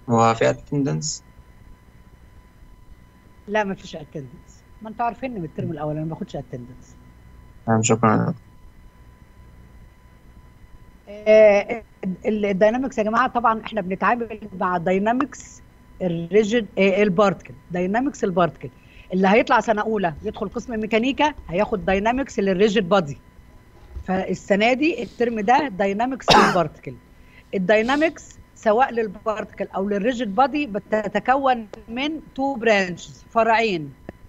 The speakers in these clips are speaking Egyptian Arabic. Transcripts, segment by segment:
هو في اتندنس لا ما فيش اتندنس ما انتوا عارفين من الترم الاول انا ما باخدش اتندنس تمام شكرا الداينامكس يا جماعه طبعا احنا بنتعامل مع داينامكس الريجيد البارتكل داينامكس البارتكل اللي هيطلع سنه اولى يدخل قسم ميكانيكا هياخد داينامكس للريجيد بادي فالسنه دي الترم ده داينامكس للبارتكل الداينامكس سواء للبارتكل او للريجيد بادي بتتكون من تو برانشز فرعين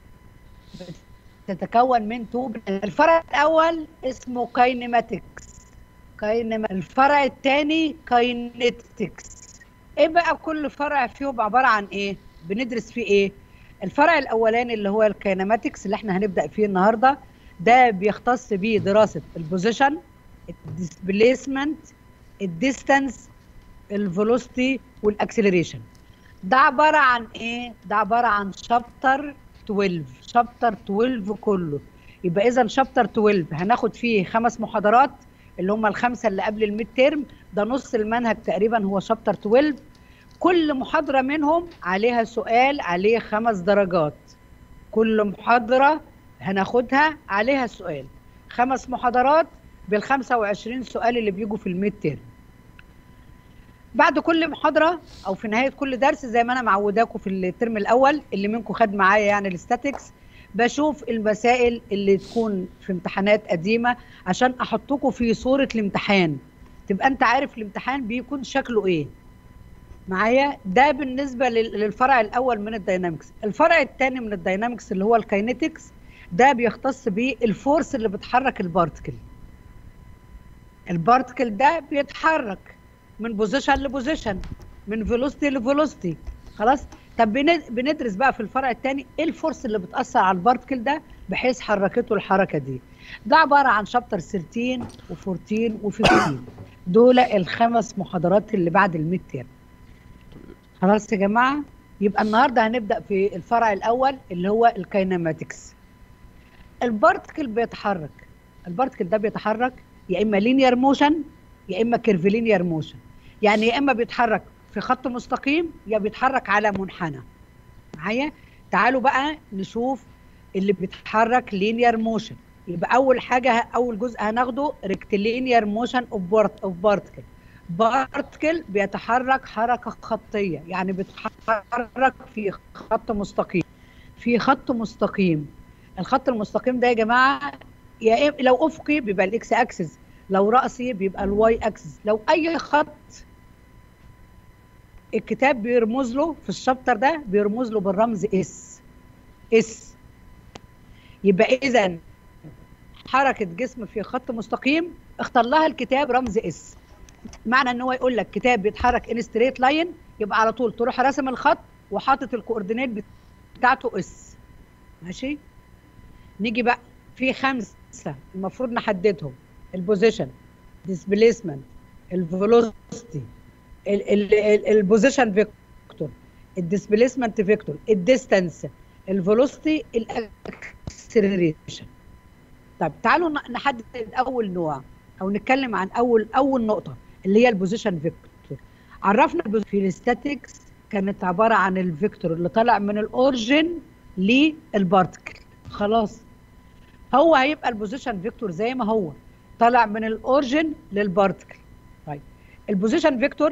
تتكون من تو الفرع الاول اسمه كاينماتكس كاينما الفرع الثاني كاينيتكس ايه بقى كل فرع فيهم عباره عن ايه بندرس فيه ايه الفرع الاولاني اللي هو الكاينماتكس اللي احنا هنبدا فيه النهارده ده بيختص بيه دراسه البوزيشن الديسبيسمنت الديستانس الفيلوسيتي والاكسلريشن ده عباره عن ايه ده عباره عن شابتر 12 شابتر 12 كله يبقى اذا شابتر 12 هناخد فيه خمس محاضرات اللي هم الخمسه اللي قبل الميد تيرم ده نص المنهج تقريبا هو شابتر 12 كل محاضره منهم عليها سؤال عليه خمس درجات كل محاضره هناخدها عليها سؤال خمس محاضرات بال 25 سؤال اللي بيجوا في الميد تيرم بعد كل محاضره او في نهايه كل درس زي ما انا معوداكم في الترم الاول اللي منكم خد معايا يعني الاستاتكس بشوف المسائل اللي تكون في امتحانات قديمه عشان احطكم في صوره الامتحان تبقى انت عارف الامتحان بيكون شكله ايه معايا ده بالنسبه للفرع الاول من الداينامكس الفرع الثاني من الداينامكس اللي هو الكاينيتكس ده بيختص بالفورس اللي بتحرك البارتكل البارتكل ده بيتحرك من بوزيشن لبوزيشن من فيلوسيتي لفيلوسيتي خلاص طب بندرس بقى في الفرع الثاني ايه الفورس اللي بتاثر على البارتكل ده بحيث حركته الحركه دي ده عباره عن شابتر 13 و14 و15 دول الخمس محاضرات اللي بعد الميد تيرم خلاص يا جماعه يبقى النهارده هنبدا في الفرع الاول اللي هو الكاينماتكس البارتكل بيتحرك البارتكل ده بيتحرك يا اما لينير موشن يا اما كيرفلينير موشن يعني يا اما بيتحرك في خط مستقيم يا بيتحرك على منحنى معايا تعالوا بقى نشوف اللي بيتحرك لينير موشن يبقى اول حاجه اول جزء هناخده ريكتيلينير موشن اوف اوف بارتكل بارتكل بيتحرك حركه خطيه يعني بيتحرك في خط مستقيم في خط مستقيم الخط المستقيم ده يا جماعه يا لو افقي بيبقى الاكس اكسس لو راسي بيبقى الواي اكسس لو اي خط الكتاب بيرمز له في الشابتر ده بيرمز له بالرمز اس اس يبقى اذا حركه جسم في خط مستقيم اختار لها الكتاب رمز اس معنى ان هو يقول لك كتاب بيتحرك ان ستريت لاين يبقى على طول تروح راسم الخط وحاطط الكوردينيت بتاعته اس ماشي نيجي بقى في خمسه المفروض نحددهم البوزيشن ديسبيسمنت الفيلوسيتي البوزيشن فيكتور الديسبيسمنت فيكتور الديستانس الفيلوسيتي الاكسلريشن طب تعالوا نحدد اول نوع او نتكلم عن اول اول نقطه اللي هي البوزيشن فيكتور عرفنا في الاستاتيكس كانت عباره عن الفيكتور اللي طالع من الاورجن للبارتكل خلاص هو هيبقى البوزيشن فيكتور زي ما هو طالع من الاورجن للبارتكل طيب البوزيشن فيكتور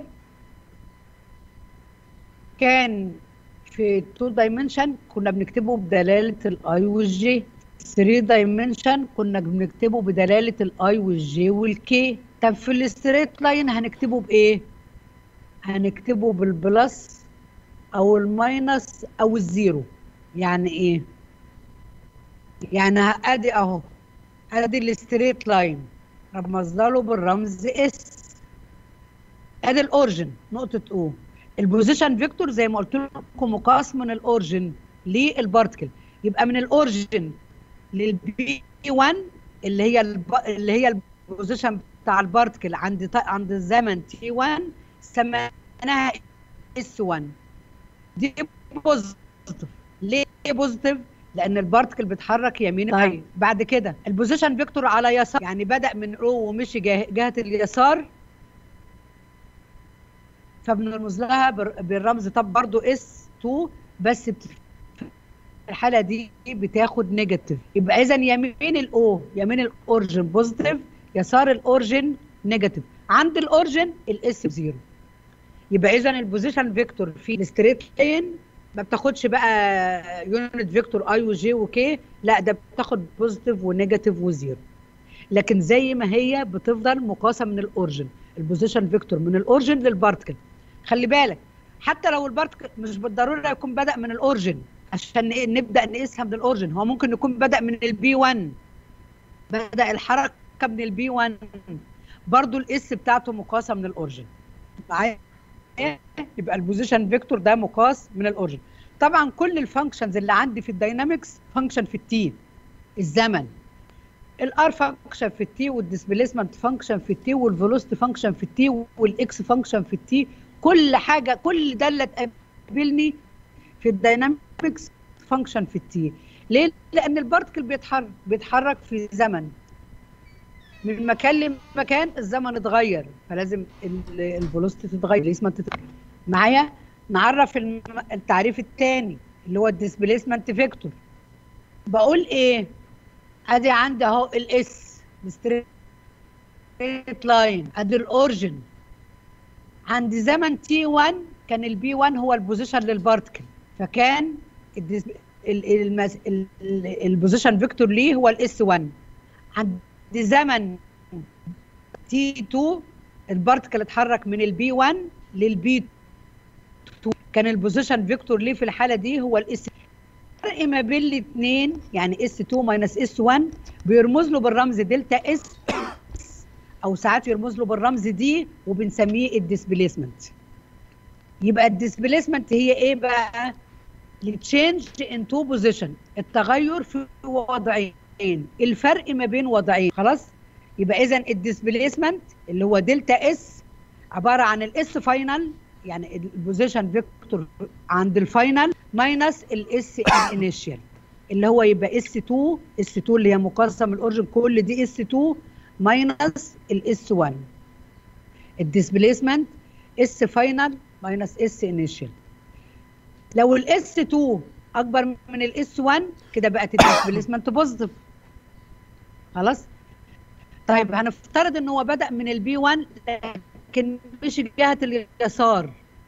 كان في 2 دايمنشن كنا بنكتبه بدلاله الاي والجي 3 دايمنشن كنا بنكتبه بدلاله الاي والجي والكي طب في الستريت لاين هنكتبه بايه هنكتبه بالبلس او الماينس او الزيرو يعني ايه يعني ادي اهو ادي الستريت لاين رمزنا له بالرمز اس ادي الاورجن نقطه او البوزيشن فيكتور زي ما قلت لكم مقاس من الاورجن للبارتكل يبقى من الاورجن للبي 1 اللي هي الب... اللي هي البوزيشن بتاع البارتكل عند ط... عند الزمن تي 1 سميناها اس 1 دي بوزيتيف ليه بوزيتيف لان البارتكل بيتحرك يمين طيب بعد كده البوزيشن فيكتور على يسار يعني بدا من او ومشي جه... جهه اليسار فبنرمز لها بر- بالرمز طب برضو اس 2 بس بت- في الحاله دي بتاخد نيجاتيف يبقى اذا يمين الاو يمين الاورجن بوزيتيف يسار الاورجن نيجاتيف عند الاورجن الاس بزيرو يبقى اذا البوزيشن فيكتور في الستريت لاين ما بتاخدش بقى يونت فيكتور اي وجي وكي لا ده بتاخد بوزيتيف ونيجاتيف وزيرو لكن زي ما هي بتفضل مقاسه من الاورجن البوزيشن فيكتور من الاورجن للبارتكل خلي بالك حتى لو البارتكل مش بالضروره يكون بدا من الاورجن عشان ن- نبدا نقيسها من الاورجن هو ممكن يكون بدا من البي 1 بدا الحركه من البي 1 برضو الاس بتاعته مقاسه من الاورجن معايا يبقى البوزيشن فيكتور ده مقاس من الاورجن طبعا كل الفانكشنز اللي عندي في الداينامكس فانكشن في التي الزمن الار فانكشن في التي والديسبيسمنت فانكشن في التي والفيلوسيتي فانكشن في التي والاكس فانكشن في التي كل حاجه كل ده اللي تقابلني في الداينامكس فانكشن في التي ليه لان البارتكل بيتحرك بيتحرك في زمن من مكان لمكان الزمن اتغير فلازم الفيلوسيتي تتغير الديسبيسمنت تتغير معايا نعرف الم- التعريف الثاني اللي هو الديسبيسمنت فيكتور بقول ايه ادي عندي اهو الاس ستريت لاين ادي الاورجن عند زمن تي 1 كان البي 1 هو البوزيشن للبارتكل فكان الديس- ال- المس- ال- ال- البوزيشن فيكتور ليه هو الاس 1 عند زمن تي 2 البارتكل اتحرك من البي 1 للبي 2 كان البوزيشن فيكتور ليه في الحاله دي هو الاس الفرق ما بين الاثنين يعني اس 2 ماينس اس 1 بيرمز له بالرمز دلتا اس او ساعات يرمز له بالرمز دي وبنسميه الديسبيسمنت يبقى الديسبيسمنت هي ايه بقى التشينج ان تو بوزيشن التغير في وضعين الفرق ما بين وضعين خلاص يبقى اذا الديسبيسمنت اللي هو دلتا اس عباره عن الاس فاينل يعني البوزيشن فيكتور عند الفاينل ماينس الاس انيشال اللي هو يبقى اس 2 اس 2 اللي هي مقسم الاورجن كل دي اس 2 ماينس الاس 1 الديسبيسمنت اس فاينل ماينس اس انيشال لو الاس 2 اكبر من الاس 1 كده بقت الديسبيسمنت بوزيتيف خلاص طيب هنفترض ان هو بدا من البي 1 لكن مش جهه اليسار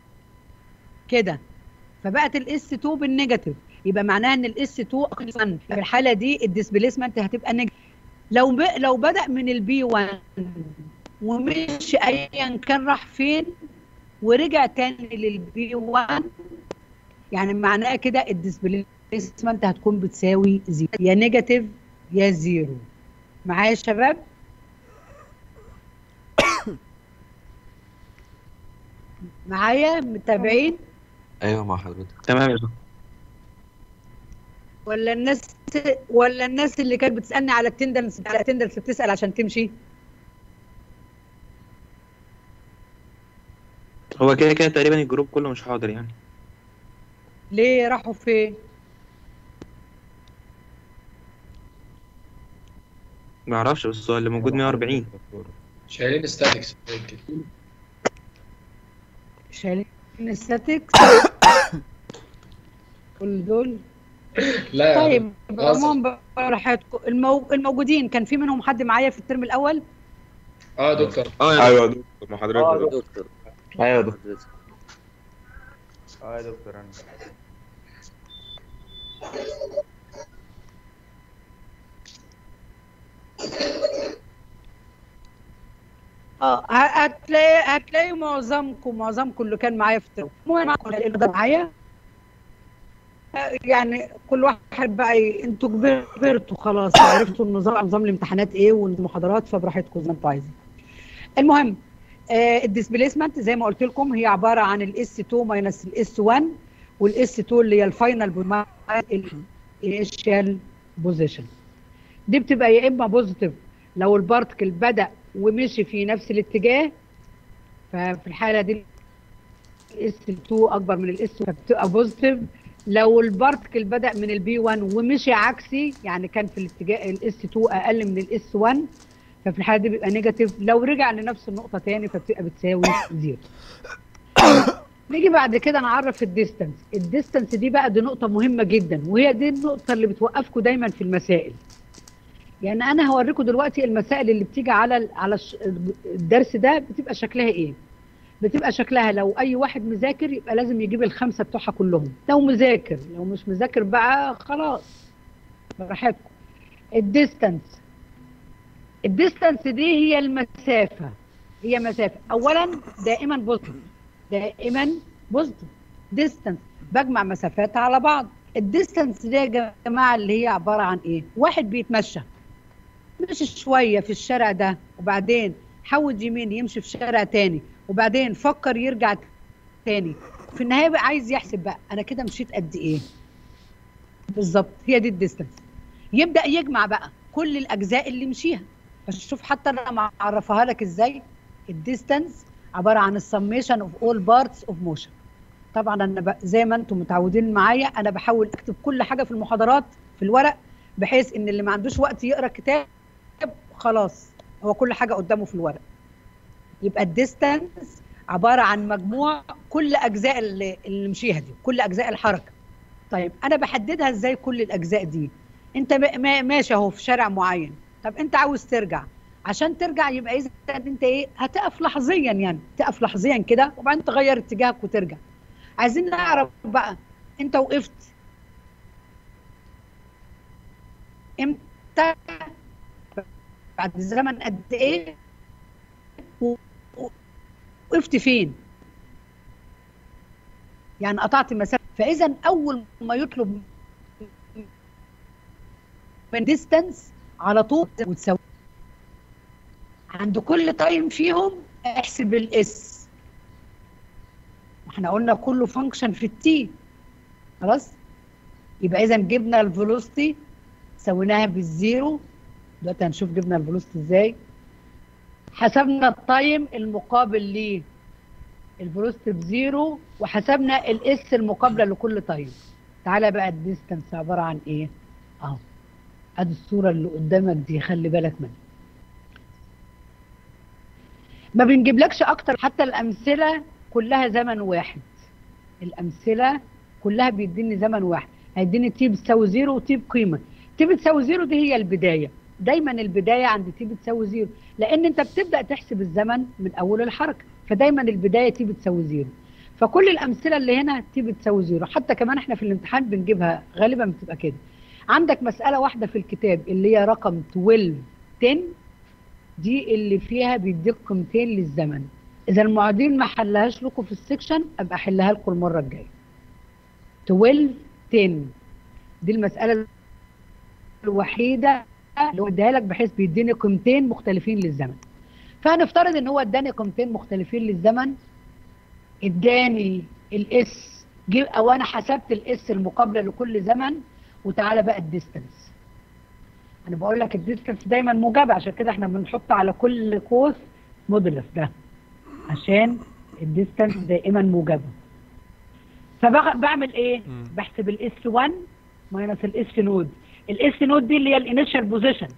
كده فبقت الاس 2 بالنيجاتيف يبقى معناها ان الاس 2 اقل من في الحاله دي الديسبيسمنت هتبقى نيجاتيف لو ب... لو بدا من البي 1 ومشي ايا كان راح فين ورجع تاني للبي 1 يعني معناها كده الديسبيسمنت هتكون بتساوي زيرو يا نيجاتيف يا زيرو معايا يا شباب معايا متابعين ايوه مع حضرتك تمام يا دكتور ولا الناس ولا الناس اللي كانت بتسالني على التندنس على التندنس بتسال عشان تمشي هو كده كده تقريبا الجروب كله مش حاضر يعني ليه راحوا فين ما اعرفش بس هو اللي موجود 140 شايلين ستاتكس كده شايلين الستاتكس كل دول لا يا طيب غصب. عموما براحتكم المو... الموجودين كان في منهم حد معايا في الترم الاول اه دكتور اه يا ايوه يا دكتور ما حضرتك دكتور ايوه يا دكتور اه يا دكتور انا اه ه- هتلاقي هتلاقي معظمكم معظمكم اللي كان معايا في الترم المهم معاكم اللي ده معايا آه، يعني كل واحد بقى ي- انتوا كبر- كبرتوا خلاص عرفتوا النظام نظام الامتحانات ايه والمحاضرات فبراحتكم زي ما انتوا عايزين المهم آه الديسبيسمنت زي ما قلت لكم هي عباره عن الاس 2 ماينس الاس 1 والاس 2 اللي هي الفاينل الانيشال بوزيشن دي بتبقى يا اما بوزيتيف لو البارتكل بدا ومشي في نفس الاتجاه ففي الحاله دي الاس 2 اكبر من الاس فبتبقى بوزيتيف لو البارتكل بدا من البي 1 ومشي عكسي يعني كان في الاتجاه الاس 2 اقل من الاس 1 ففي الحاله دي بيبقى نيجاتيف لو رجع لنفس النقطه تاني فبتبقى بتساوي زيرو نيجي بعد كده نعرف الديستانس الديستانس دي بقى دي نقطة مهمة جدا وهي دي النقطة اللي بتوقفكم دايما في المسائل يعني انا هوريكم دلوقتي المسائل اللي بتيجي على ال- على الش- الدرس ده بتبقى شكلها ايه بتبقى شكلها لو اي واحد مذاكر يبقى لازم يجيب الخمسة بتوعها كلهم لو مذاكر لو مش مذاكر بقى خلاص براحتكم الديستانس الديستانس دي هي المسافة هي مسافة اولا دائما بوزيتيف دائما بوزيتيف ديستانس بجمع مسافات على بعض الديستانس دي يا جماعه اللي هي عباره عن ايه واحد بيتمشى مشي شويه في الشارع ده وبعدين حود يمين يمشي في شارع تاني وبعدين فكر يرجع تاني في النهايه بقى عايز يحسب بقى انا كده مشيت قد ايه بالظبط هي دي الديستانس يبدا يجمع بقى كل الاجزاء اللي مشيها فشوف حتى انا معرفها لك ازاي الديستانس عباره عن السميشن اوف اول بارتس اوف موشن طبعا انا ب... زي ما انتم متعودين معايا انا بحاول اكتب كل حاجه في المحاضرات في الورق بحيث ان اللي ما عندوش وقت يقرا كتاب خلاص هو كل حاجه قدامه في الورق يبقى الديستانس عباره عن مجموع كل اجزاء اللي, اللي مشيها دي كل اجزاء الحركه طيب انا بحددها ازاي كل الاجزاء دي انت م- ما- ماشي اهو في شارع معين طب انت عاوز ترجع عشان ترجع يبقى اذا انت ايه هتقف لحظيا يعني تقف لحظيا كده وبعدين تغير اتجاهك وترجع عايزين نعرف بقى انت وقفت امتى بعد زمن قد ايه و- و- وقفت فين يعني قطعت المسافه فاذا اول ما يطلب من ديستانس على طول وتساوي عند كل تايم فيهم احسب الاس احنا قلنا كله فانكشن في التي خلاص يبقى اذا جبنا الفيلوسيتي سويناها بالزيرو دلوقتي هنشوف جبنا الفيلوسيتي ازاي حسبنا التايم المقابل ليه الفيلوسيتي بزيرو وحسبنا الاس المقابله لكل تايم تعالى بقى الديستانس عباره عن ايه اهو ادي الصوره اللي قدامك دي خلي بالك منها ما بنجيبلكش اكتر حتى الامثله كلها زمن واحد الامثله كلها بيديني زمن واحد هيديني تي بتساوي زيرو وتي بقيمه تي بتساوي زيرو دي هي البدايه دايما البدايه عند تي بتساوي زيرو لان انت بتبدا تحسب الزمن من اول الحركه فدايما البدايه تي بتساوي زيرو فكل الامثله اللي هنا تي بتساوي زيرو حتى كمان احنا في الامتحان بنجيبها غالبا بتبقى كده عندك مساله واحده في الكتاب اللي هي رقم 12 10 دي اللي فيها بيديك قيمتين للزمن اذا المعيدين ما حلهاش لكم في السكشن ابقى احلها لكم المره الجايه 12 10 دي المساله الوحيده اللي هو اديها لك بحيث بيديني قيمتين مختلفين للزمن فهنفترض ان هو اداني قيمتين مختلفين للزمن اداني الاس او انا حسبت الاس المقابله لكل زمن وتعالى بقى الديستنس انا بقول لك الديستنس دايما موجبه عشان كده احنا بنحط على كل قوس مودولس ده عشان الديستنس دائما موجبه فبعمل ايه بحسب الاس 1 ماينس الاس نود الاس نود دي اللي هي الانيشال بوزيشن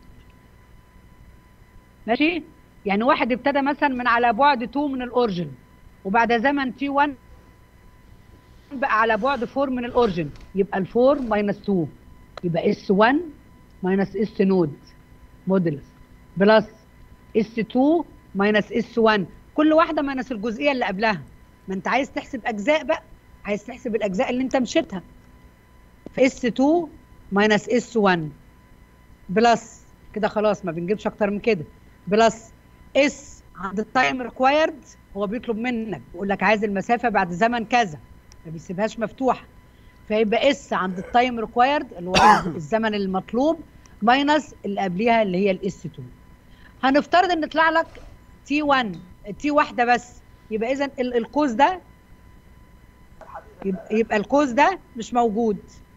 ماشي يعني واحد ابتدى مثلا من على بعد 2 من الاورجن وبعد زمن تي 1 بقى على بعد 4 من الاورجن يبقى ال 4 ماينس 2 يبقى اس 1 ماينس اس نود مودلس بلس اس 2 ماينس اس 1 كل واحده ماينس الجزئيه اللي قبلها ما انت عايز تحسب اجزاء بقى عايز تحسب الاجزاء اللي انت مشيتها فاس 2 ماينس اس 1 بلس كده خلاص ما بنجيبش اكتر من كده بلس اس عند التايم ريكوايرد هو بيطلب منك بيقول لك عايز المسافه بعد زمن كذا ما بيسيبهاش مفتوحه فيبقى اس عند التايم ريكوايرد اللي هو الزمن المطلوب ماينس اللي قبليها اللي هي الاس 2 هنفترض ان طلع لك تي 1 تي واحده بس يبقى اذا القوس ده يبقى, يبقى القوس ده مش موجود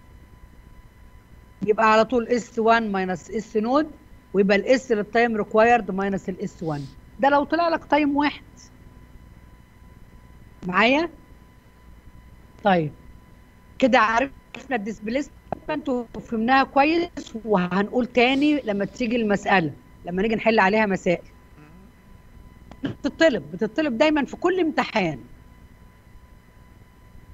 يبقى على طول اس 1 ماينس اس نود ويبقى الاس للتايم ريكوايرد ماينس الاس 1 ده لو طلع لك تايم واحد معايا طيب كده عرفنا الديسبليسمنت وفهمناها كويس وهنقول تاني لما تيجي المساله لما نيجي نحل عليها مسائل بتطلب بتطلب دايما في كل امتحان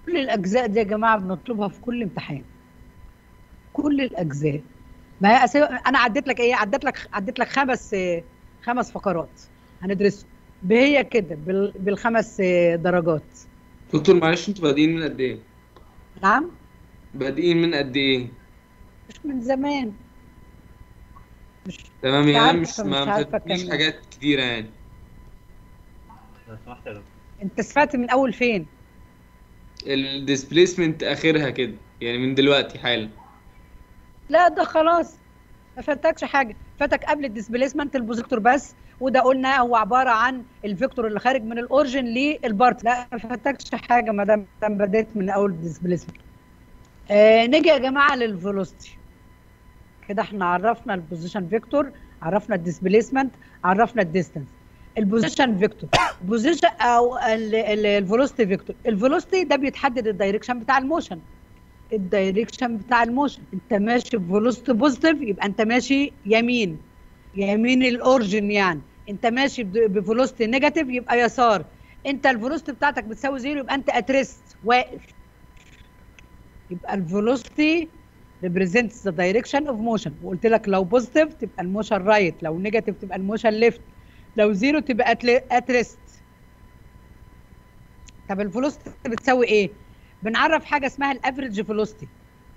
كل الاجزاء دي يا جماعه بنطلبها في كل امتحان كل الاجزاء ما هي أسي... انا عديت لك ايه عديت لك عديت لك خمس آه، خمس فقرات هندرسهم هي كده بال... بالخمس آه، درجات دكتور معلش انتوا بادئين من قد ايه؟ نعم بادئين من قد ايه؟ مش من زمان مش تمام مش يعني عارفة، مش مش ما عارفة فاتنيش كم. حاجات كتيرة يعني لو سمحت يا دكتور انت سمعت من اول فين الديسبيسمنت اخرها كده يعني من دلوقتي حالا لا ده خلاص ما فاتكش حاجه فاتك قبل الديسبيسمنت البوزيكتور بس وده قلنا هو عباره عن الفيكتور اللي خارج من الاورجن للبارت لا ما فاتكش حاجه ما دام ما دام بديت من اول الديسبيسمنت آه نيجي يا جماعه للفيلوسيتي كده احنا عرفنا البوزيشن فيكتور عرفنا الديسبيسمنت عرفنا الديستانس البوزيشن فيكتور بوزيشن او الفيلوسيتي فيكتور الفيلوسيتي ده بيتحدد الدايركشن بتاع الموشن الدايركشن بتاع الموشن انت ماشي بفيلوسيتي بوزيتيف يبقى انت ماشي يمين يمين الاورجن يعني انت ماشي بفيلوسيتي نيجاتيف يبقى يسار انت الفيلوسيتي بتاعتك بتساوي زيرو يبقى انت اتريست واقف يبقى الفيلوسيتي represents the direction of motion وقلت لك لو بوزيتيف تبقى الموشن رايت لو نيجاتيف تبقى الموشن ليفت لو زيرو تبقى اتريست طب الفيلوسيتي بتساوي ايه بنعرف حاجه اسمها الافريج فيلوسيتي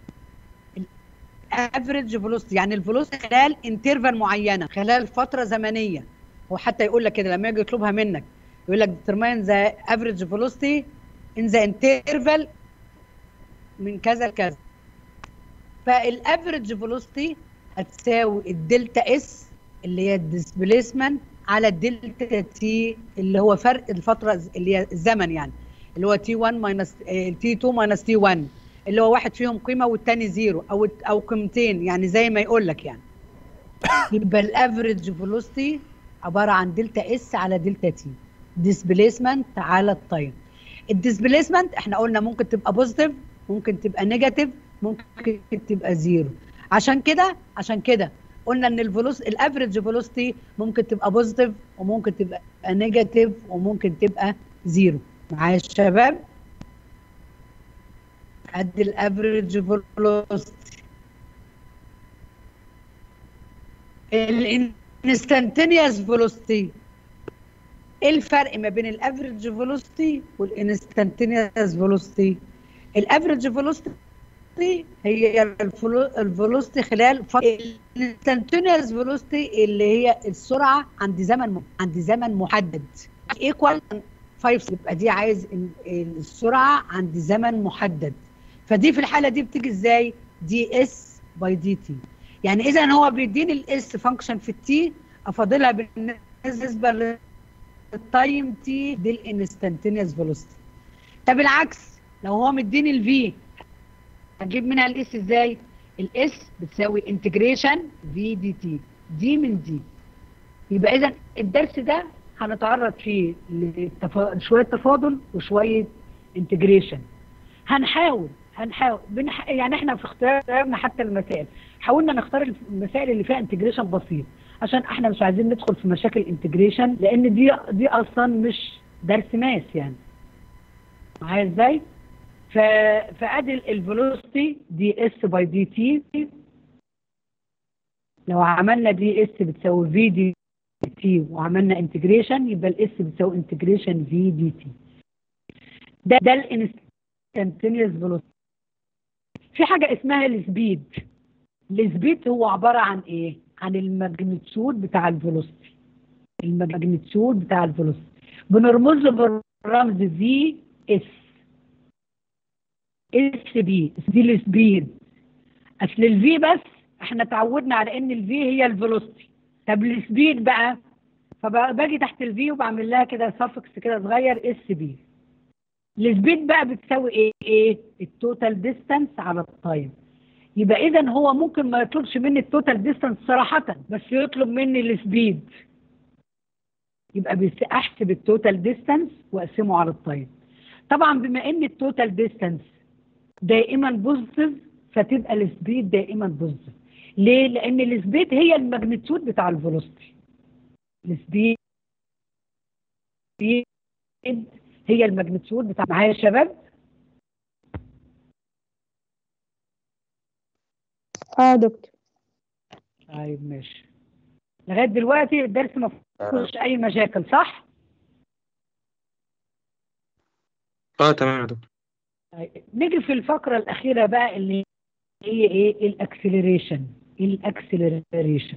الافريج فيلوسيتي يعني الفيلوسيتي خلال انترفال معينه خلال فتره زمنيه هو حتى يقول لك كده لما يجي يطلبها منك يقول لك determine the average velocity in the interval من كذا لكذا فالافريج فيلوسيتي هتساوي الدلتا اس اللي هي الديسبيسمنت على الدلتا تي اللي هو فرق الفتره اللي هي الزمن يعني اللي هو تي 1 ماينس تي 2 ماينس تي 1 اللي هو واحد فيهم قيمه والتاني زيرو او او قيمتين يعني زي ما يقول لك يعني يبقى الافريج فيلوسيتي عباره عن دلتا اس على دلتا تي ديسبيسمنت على التايم الديسبيسمنت احنا قلنا ممكن تبقى بوزيتيف ممكن تبقى نيجاتيف ممكن تبقى زيرو عشان كده عشان كده قلنا ان الفلوس الافريج فيلوسيتي ممكن تبقى بوزيتيف وممكن تبقى نيجاتيف وممكن تبقى زيرو معايا الشباب ادي الافريج فيلوسيتي الانستنتينيوس فيلوسيتي ايه الفرق ما بين الافريج فيلوسيتي والانستنتينيوس فيلوسيتي الافريج فيلوسيتي هي الفيلوسيتي خلال فتره الانستنتينيوس فيلوسيتي اللي هي السرعه عند زمن عند زمن محدد ايكوال 5 يبقى دي عايز السرعه عند زمن محدد فدي في الحاله دي بتيجي ازاي دي اس باي دي تي يعني اذا هو بيديني الاس فانكشن في التي افاضلها بالنسبه للتايم تي دي الانستنتينيوس فيلوسيتي طب العكس لو هو مديني الفي هجيب منها الاس ازاي الاس بتساوي انتجريشن في دي تي دي من دي يبقى اذا الدرس ده هنتعرض فيه لتفا... شويه تفاضل وشويه انتجريشن هنحاول هنحاول بنح... يعني احنا في اختيارنا حتى المسائل حاولنا نختار المسائل اللي فيها انتجريشن بسيط عشان احنا مش عايزين ندخل في مشاكل انتجريشن لان دي دي اصلا مش درس ماس يعني معايا ازاي ف... فادي الفيلوسيتي دي اس باي دي تي لو عملنا دي اس بتساوي في دي تي وعملنا انتجريشن يبقى الاس بتساوي انتجريشن في دي تي ده ده الانستنتينيوس فيلوسيتي في حاجه اسمها السبيد السبيد هو عباره عن ايه عن الماجنتيود بتاع الفيلوسيتي الماجنتيود بتاع الفيلوسيتي بنرمز له بالرمز في اس اس بي دي السبيد اصل الفي بس احنا اتعودنا على ان الفي هي الفيلوسيتي طب السبيد بقى فباجي تحت الفي وبعمل لها كده سافكس كده صغير اس بي السبيد بقى بتساوي ايه ايه التوتال ديستانس على التايم يبقى اذا هو ممكن ما يطلبش مني التوتال ديستانس صراحه بس يطلب مني السبيد يبقى احسب التوتال ديستانس واقسمه على التايم طبعا بما ان التوتال ديستانس دائما بوزيتيف فتبقى السبيد دائما بوزيتيف ليه؟ لأن السبيد هي الماجنتيود بتاع الفيلوسيتي. السبيد هي الماجنتيود بتاع معايا يا شباب؟ اه دكتور طيب ماشي لغايه دلوقتي الدرس ما فيهوش اي مشاكل صح؟ اه تمام يا دكتور طيب نيجي في الفقره الاخيره بقى اللي هي ايه الاكسلريشن الاكسلريشن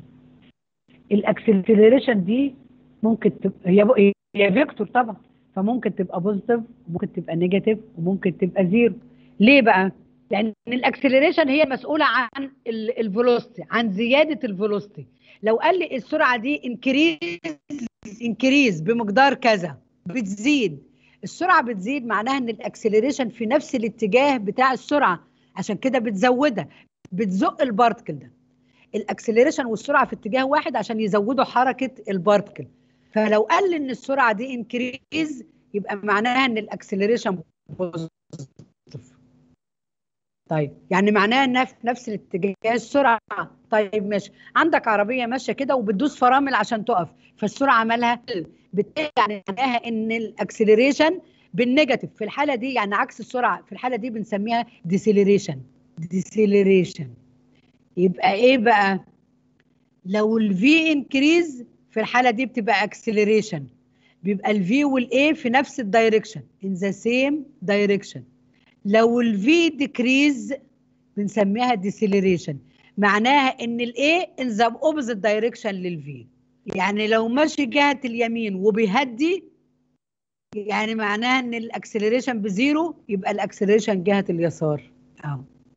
الاكسلريشن دي ممكن تبقى هي ب- هي فيكتور طبعا فممكن تبقى بوزيتيف وممكن تبقى نيجاتيف وممكن تبقى زيرو ليه بقى لان الاكسلريشن هي مسؤوله عن الفيلوسيتي عن زياده الفيلوسيتي لو قال لي السرعه دي انكريز انكريز بمقدار كذا بتزيد السرعه بتزيد معناها ان الاكسلريشن في نفس الاتجاه بتاع السرعه عشان كده بتزودها بتزق البارتكل ده الاكسلريشن والسرعه في اتجاه واحد عشان يزودوا حركه البارتكل فلو قال لي ان السرعه دي انكريز يبقى معناها ان الاكسلريشن بوزيتيف طيب يعني معناها انها في نفس الاتجاه السرعه طيب ماشي عندك عربيه ماشيه كده وبتدوس فرامل عشان تقف فالسرعه مالها بالتالي يعني معناها ان الاكسلريشن بالنيجاتيف في الحاله دي يعني عكس السرعه في الحاله دي بنسميها ديسيلريشن ديسيلريشن يبقى ايه بقى لو الفي انكريز في الحاله دي بتبقى اكسلريشن بيبقى الفي والاي في نفس الدايركشن in the same direction لو الفي ديكريز بنسميها ديسيلريشن معناها ان الاي in the opposite direction للفي يعني لو ماشي جهه اليمين وبيهدي يعني معناها ان الاكسلريشن بزيرو يبقى الاكسلريشن جهه اليسار اهو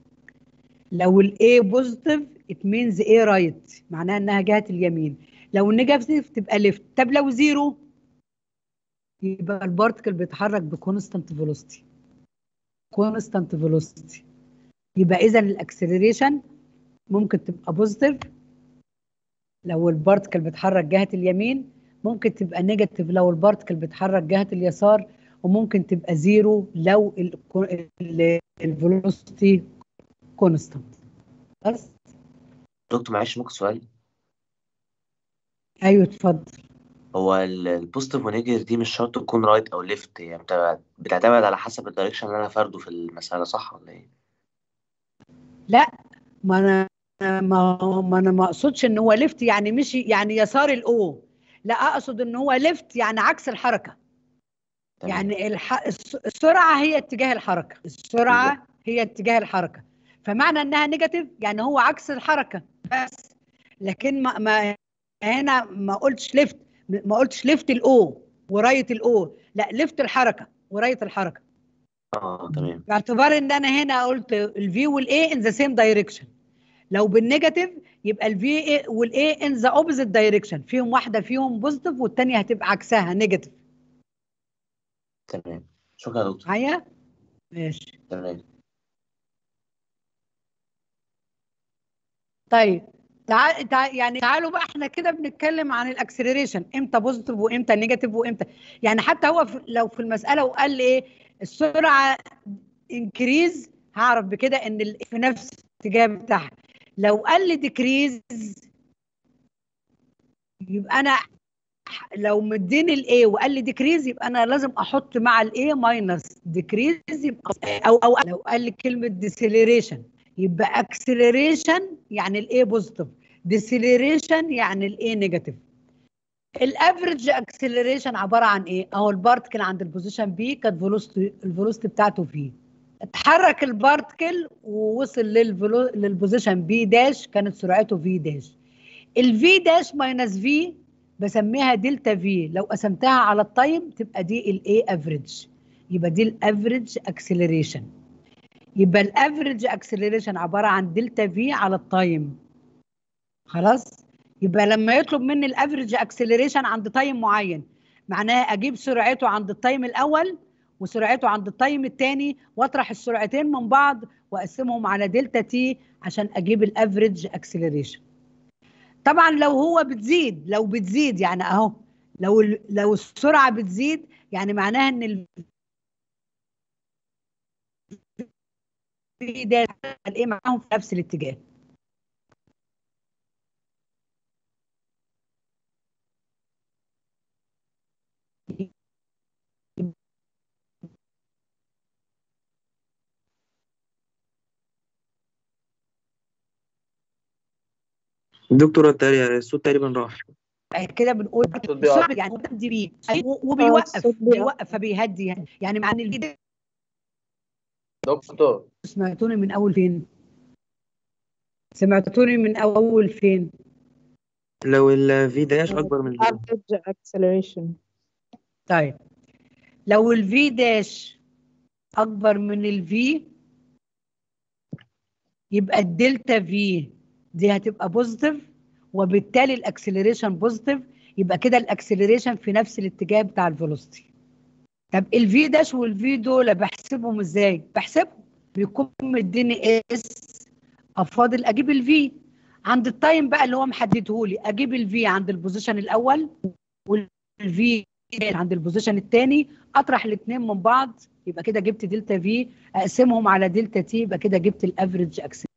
لو الاي بوزيتيف ات مينز ايه رايت معناها انها جهه اليمين لو النيجاتيف تبقى ليفت طب لو زيرو يبقى البارتكل بيتحرك بكونستانت فيلوسيتي كونستانت فيلوسيتي يبقى اذا الاكسلريشن ممكن تبقى بوزيتيف لو البارتكل بيتحرك جهه اليمين ممكن تبقى نيجاتيف لو البارتكل بيتحرك جهه اليسار وممكن تبقى زيرو لو الفيلوسيتي كونستانت بس دكتور معلش ممكن سؤال ايوه اتفضل هو ال- البوزيتيف ونيجاتيف دي مش شرط تكون رايت او ليفت يعني بتبقى- بتعتمد على حسب الدايركشن اللي انا فارده في المسألة صح ولا ايه؟ لا ما انا ما ما انا ما اقصدش ان هو ليفت يعني مشي يعني يسار الاو لا اقصد ان هو ليفت يعني عكس الحركه تمام. يعني الح... الس- السرعه هي اتجاه الحركه السرعه هي اتجاه الحركه فمعنى انها نيجاتيف يعني هو عكس الحركه بس لكن ما, ما هنا ما قلتش ليفت ما قلتش ليفت الاو ورايه الاو لا ليفت الحركه ورايه الحركه اه تمام باعتبار ان انا هنا قلت الفي والاي ان ذا سيم دايركشن لو بالنيجاتيف يبقى الفي والاي ان ذا اوبوزيت دايركشن فيهم واحده فيهم بوزيتيف والثانيه هتبقى عكسها نيجاتيف تمام شكرا يا دكتور معايا ماشي تمام طيب تعال تع... يعني تعالوا بقى احنا كده بنتكلم عن الاكسلريشن امتى بوزيتيف وامتى نيجاتيف وامتى يعني حتى هو في... لو في المساله وقال لي ايه السرعه انكريز هعرف بكده ان ال... في نفس الاتجاه بتاعها لو قال لي ديكريز يبقى انا لو مديني الاي وقال لي ديكريز يبقى انا لازم احط مع الاي ماينس ديكريز يبقى او او لو قال لي كلمه ديسيلريشن يبقى اكسلريشن يعني الاي بوزيتيف ديسيلريشن يعني الاي نيجاتيف الافريج اكسلريشن عباره عن ايه اهو البارتكل عند البوزيشن بي كانت فيلوسيتي الفيلوسيتي بتاعته في اتحرك البارتكل ووصل للفلو... للبوزيشن بي داش كانت سرعته في داش الفي داش ماينس في بسميها دلتا في لو قسمتها على التايم تبقى دي الاي افريج يبقى دي الافريج اكسلريشن يبقى الافريج اكسلريشن عباره عن دلتا في على التايم خلاص يبقى لما يطلب مني الافريج اكسلريشن عند تايم معين معناها اجيب سرعته عند التايم الاول وسرعته عند التايم الثاني واطرح السرعتين من بعض واقسمهم على دلتا تي عشان اجيب الافريج اكسلريشن طبعا لو هو بتزيد لو بتزيد يعني اهو لو ال- لو السرعه بتزيد يعني معناها ان ال في ده الايه معاهم في نفس الاتجاه دكتور التالي الصوت تقريبا راح بعد كده بنقول الصوت بيقع. يعني دي بي و- وبيوقف الصوت بيقع. بيوقف فبيهدي يعني يعني مع ان الفي دكتور سمعتوني من اول فين؟ سمعتوني من اول فين؟ لو الفي داش اكبر من الفي average acceleration طيب لو الفي داش اكبر من الفي يبقى الدلتا في دي هتبقى بوزيتيف وبالتالي الاكسلريشن بوزيتيف يبقى كده الاكسلريشن في نفس الاتجاه بتاع الفيلوسيتي طب الفي داش والفي دول بحسبهم ازاي بحسبهم بيكون مديني اس افاضل اجيب الفي عند التايم بقى اللي هو محدده لي اجيب الفي عند البوزيشن الاول والفي عند البوزيشن الثاني اطرح الاثنين من بعض يبقى كده جبت دلتا في اقسمهم على دلتا تي يبقى كده جبت الافريج اكسل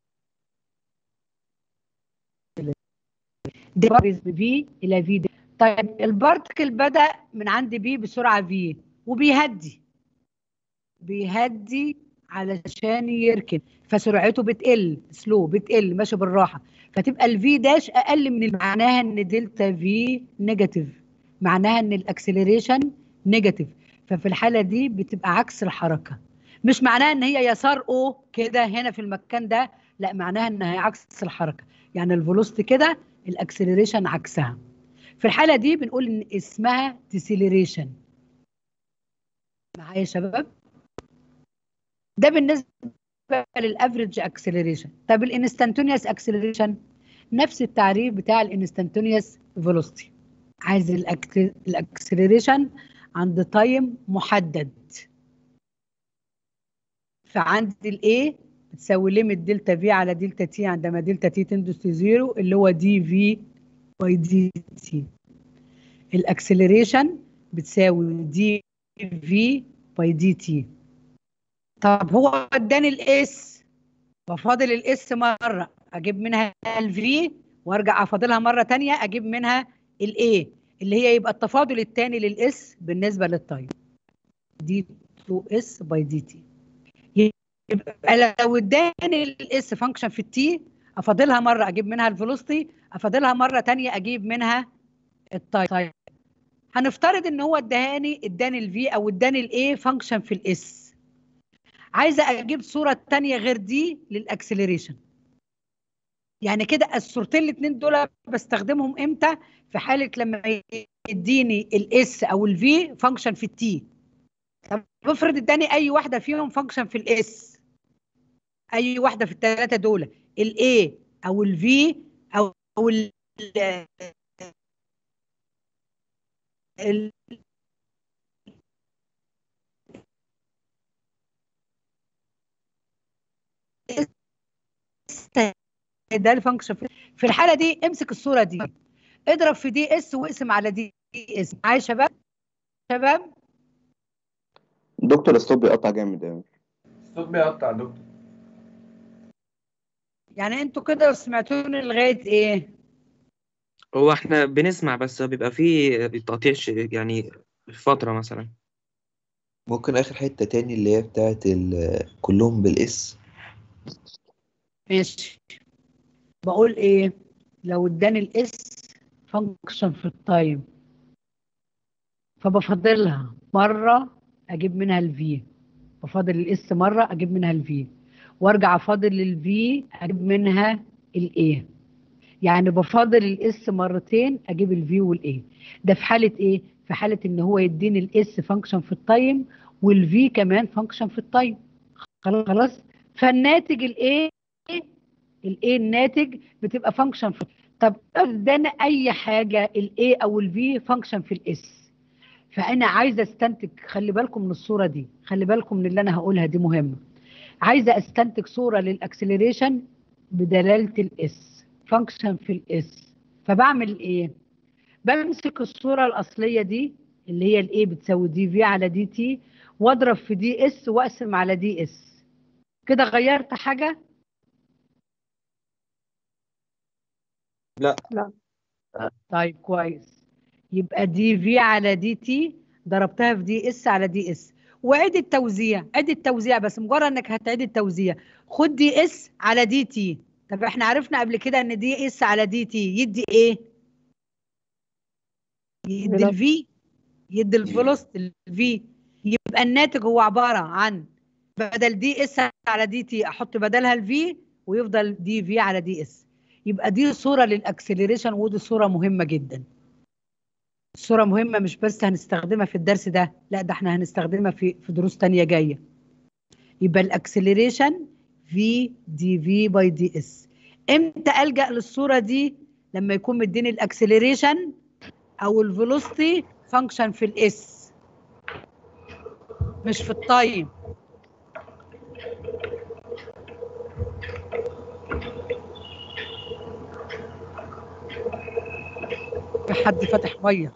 دي في الى في دي. طيب البارتكل بدا من عند بي بسرعه في وبيهدي بيهدي علشان يركن فسرعته بتقل سلو بتقل ماشي بالراحه فتبقى الفي داش اقل من معناها ان دلتا في نيجاتيف معناها ان الاكسلريشن نيجاتيف ففي الحاله دي بتبقى عكس الحركه مش معناها ان هي يسار او كده هنا في المكان ده لا معناها ان هي عكس الحركه يعني الفيلوسيتي كده الاكسلريشن عكسها في الحاله دي بنقول ان اسمها ديسيلريشن معايا يا شباب ده بالنسبه للافريج اكسلريشن طب الانستنتونيوس اكسلريشن نفس التعريف بتاع الانستنتونيوس فيلوسيتي عايز الاكسلريشن عند تايم محدد فعندي الاي بتساوي ليميت دلتا في على دلتا تي عندما دلتا تي تندس لزيرو اللي هو دي في باي دي تي الاكسلريشن بتساوي دي في باي دي تي طب هو اداني الاس بفاضل الاس مره اجيب منها الفي وارجع افاضلها مره تانية اجيب منها الاي اللي هي يبقى التفاضل الثاني للاس بالنسبه للتايم دي 2 اس باي دي تي يبقى لو اداني الاس فانكشن في التي افاضلها مره اجيب منها الفيلوسيتي افاضلها مره تانية اجيب منها التايم هنفترض ان هو اداني اداني الفي او اداني الاي فانكشن في الاس عايزه اجيب صوره تانية غير دي للاكسلريشن يعني كده الصورتين الاثنين دول بستخدمهم امتى في حاله لما يديني الاس او الفي فانكشن في التي طب افرض اداني اي واحده فيهم فانكشن في الاس اي واحده في الثلاثه دول الاي او الفي او او ال ال ده الفانكشن في الحاله دي امسك الصوره دي اضرب في دي اس واقسم على دي اس معايا يا شباب شباب دكتور الصوت بيقطع جامد قوي الصوت بيقطع يا دكتور يعني انتوا كده سمعتوني لغايه ايه هو احنا بنسمع بس بيبقى فيه تقطيع ش- يعني فترة مثلا ممكن آخر حتة تاني اللي هي بتاعت ال- كلهم بالاس ماشي بقول ايه لو اداني الاس فانكشن في التايم فبفضلها مره اجيب منها الفي بفضل الاس مره اجيب منها الفي وارجع افاضل الفي اجيب منها الاي يعني بفاضل الاس مرتين اجيب الفي والاي ده في حاله ايه في حاله ان هو يديني الاس فانكشن في التايم والفي كمان فانكشن في التايم خلاص خلاص فالناتج الايه الايه الناتج بتبقى فانكشن في طب ادانا اي حاجه الاي او الفي فانكشن في الاس فانا عايزه استنتج خلي بالكم من الصوره دي خلي بالكم من اللي انا هقولها دي مهمه عايزه استنتج صوره للاكسلريشن بدلاله الاس فانكشن في الاس فبعمل ايه بمسك الصوره الاصليه دي اللي هي الاي بتساوي دي في على دي تي واضرب في دي اس واقسم على دي اس كده غيرت حاجه لا لا طيب كويس يبقى دي في على دي تي ضربتها في دي اس على دي اس وعيد التوزيع عيد التوزيع بس مجرد انك هتعيد التوزيع خد دي اس على دي تي طب احنا عرفنا قبل كده ان دي اس على دي تي يدي ايه يدي Velocity. الفي يدي الفيلوسيتي الفي يبقى الناتج هو عباره عن بدل دي اس على دي تي احط بدلها الفي ويفضل دي في على دي اس يبقى دي صوره للاكسلريشن ودي صوره مهمه جدا صوره مهمه مش بس هنستخدمها في الدرس ده لا ده احنا هنستخدمها في في دروس تانية جايه يبقى الاكسلريشن في دي في باي دي اس امتى الجا للصوره دي لما يكون مديني الاكسلريشن او الفيلوسيتي فانكشن في الاس مش في التايم في حد فاتح ميه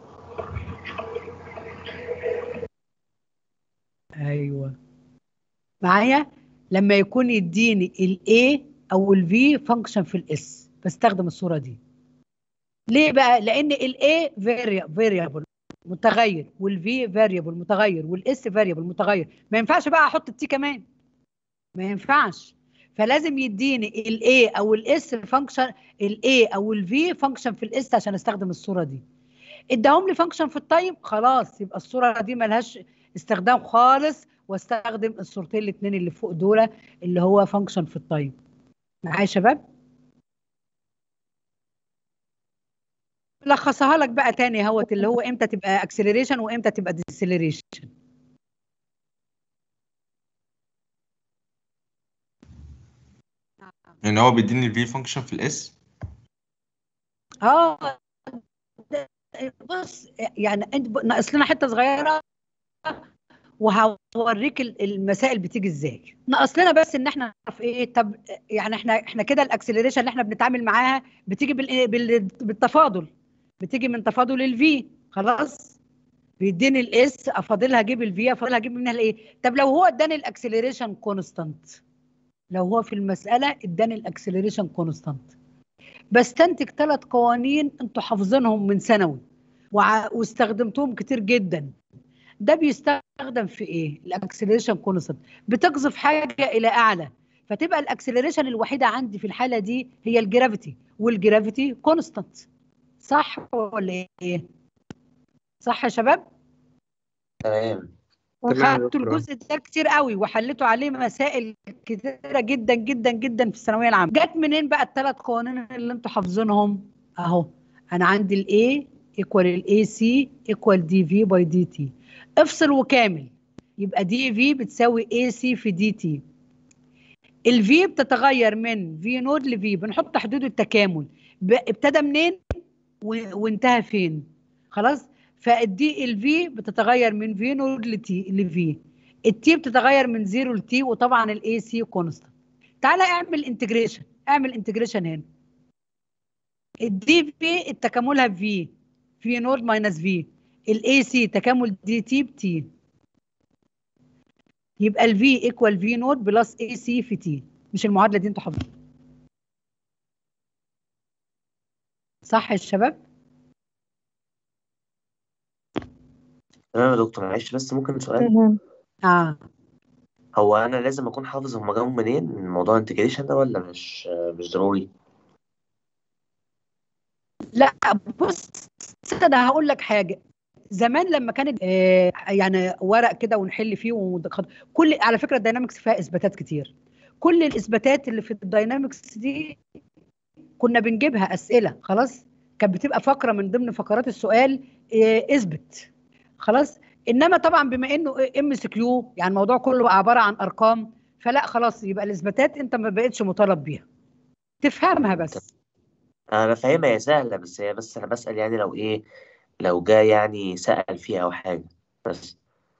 ايوه معايا لما يكون يديني الاي او الفي فانكشن في الاس بستخدم الصوره دي ليه بقى لان الاي فاريبل متغير والفي فاريبل متغير والاس فاريبل متغير ما ينفعش بقى احط التي كمان ما ينفعش فلازم يديني الاي او الاس فانكشن الاي او الفي فانكشن في الاس عشان استخدم الصوره دي اداهم لي فانكشن في التايم خلاص يبقى الصوره دي ملهاش استخدام خالص واستخدم الصورتين الاثنين اللي فوق دول اللي هو فانكشن في التايم معايا يا شباب لخصها لك بقى تاني اهوت اللي هو امتى تبقى اكسلريشن وامتى تبقى ديسلريشن يعني هو بيديني الفي فانكشن في الاس اه ده- بص يعني انت ب- ناقص لنا حته صغيره وهوريك ال- المسائل بتيجي ازاي ناقص لنا بس ان احنا نعرف ايه طب يعني احنا احنا كده الاكسلريشن اللي احنا بنتعامل معاها بتيجي بال- بال- بالتفاضل بتيجي من تفاضل الفي خلاص بيديني الاس افاضلها اجيب الفي افاضلها اجيب منها الايه طب لو هو اداني الاكسلريشن كونستانت لو هو في المساله اداني الاكسلريشن كونستانت بستنتج ثلاث قوانين انتوا حافظينهم من ثانوي وع- واستخدمتهم كتير جدا ده بيستخدم في ايه الاكسلريشن كونستانت بتقذف حاجه الى اعلى فتبقى الاكسلريشن الوحيده عندي في الحاله دي هي الجرافيتي والجرافيتي كونستانت صح ولا ايه صح يا شباب تمام تمام يا خدتوا دكتور. الجزء ده كتير قوي وحليتوا عليه مسائل كتيره جدا جدا جدا في الثانويه العامه جت منين بقى الثلاث قوانين اللي انتوا حافظينهم اهو انا عندي الاي ايكوال الاي سي ايكوال دي في باي دي تي افصل وكامل يبقى دي في بتساوي اي سي في دي تي الفي بتتغير من في نود لفي بنحط حدود التكامل ب- ابتدى منين و- وانتهى فين خلاص فالدي الفي بتتغير من في نود لتي لفي التي بتتغير من 0 لتي وطبعا الاي سي كونستانت تعالى اعمل انتجريشن اعمل انتجريشن هنا الدي في التكاملها في في نود ماينس في الاي سي تكامل دي تي بتي يبقى الفي ايكوال في نود بلس اي سي في تي مش المعادله دي انتوا حافظينها صح يا شباب تمام يا دكتور معلش بس ممكن سؤال تمام اه هو انا لازم اكون حافظ هما جابوا منين من موضوع الانتجريشن ده ولا مش مش ضروري لا بص انا هقول لك حاجه زمان لما كانت آه يعني ورق كده ونحل فيه ونخط- كل على فكره الداينامكس فيها اثباتات كتير كل الاثباتات اللي في الداينامكس دي كنا بنجيبها اسئله خلاص كانت بتبقى فقره من ضمن فقرات السؤال آه اثبت خلاص انما طبعا بما انه ام اس كيو يعني الموضوع كله بقى عباره عن ارقام فلا خلاص يبقى الاثباتات انت ما بقتش مطالب بيها تفهمها بس انا فاهمها هي سهله بس هي بس انا بسأل يعني لو ايه لو جه يعني سأل فيها او حاجه بس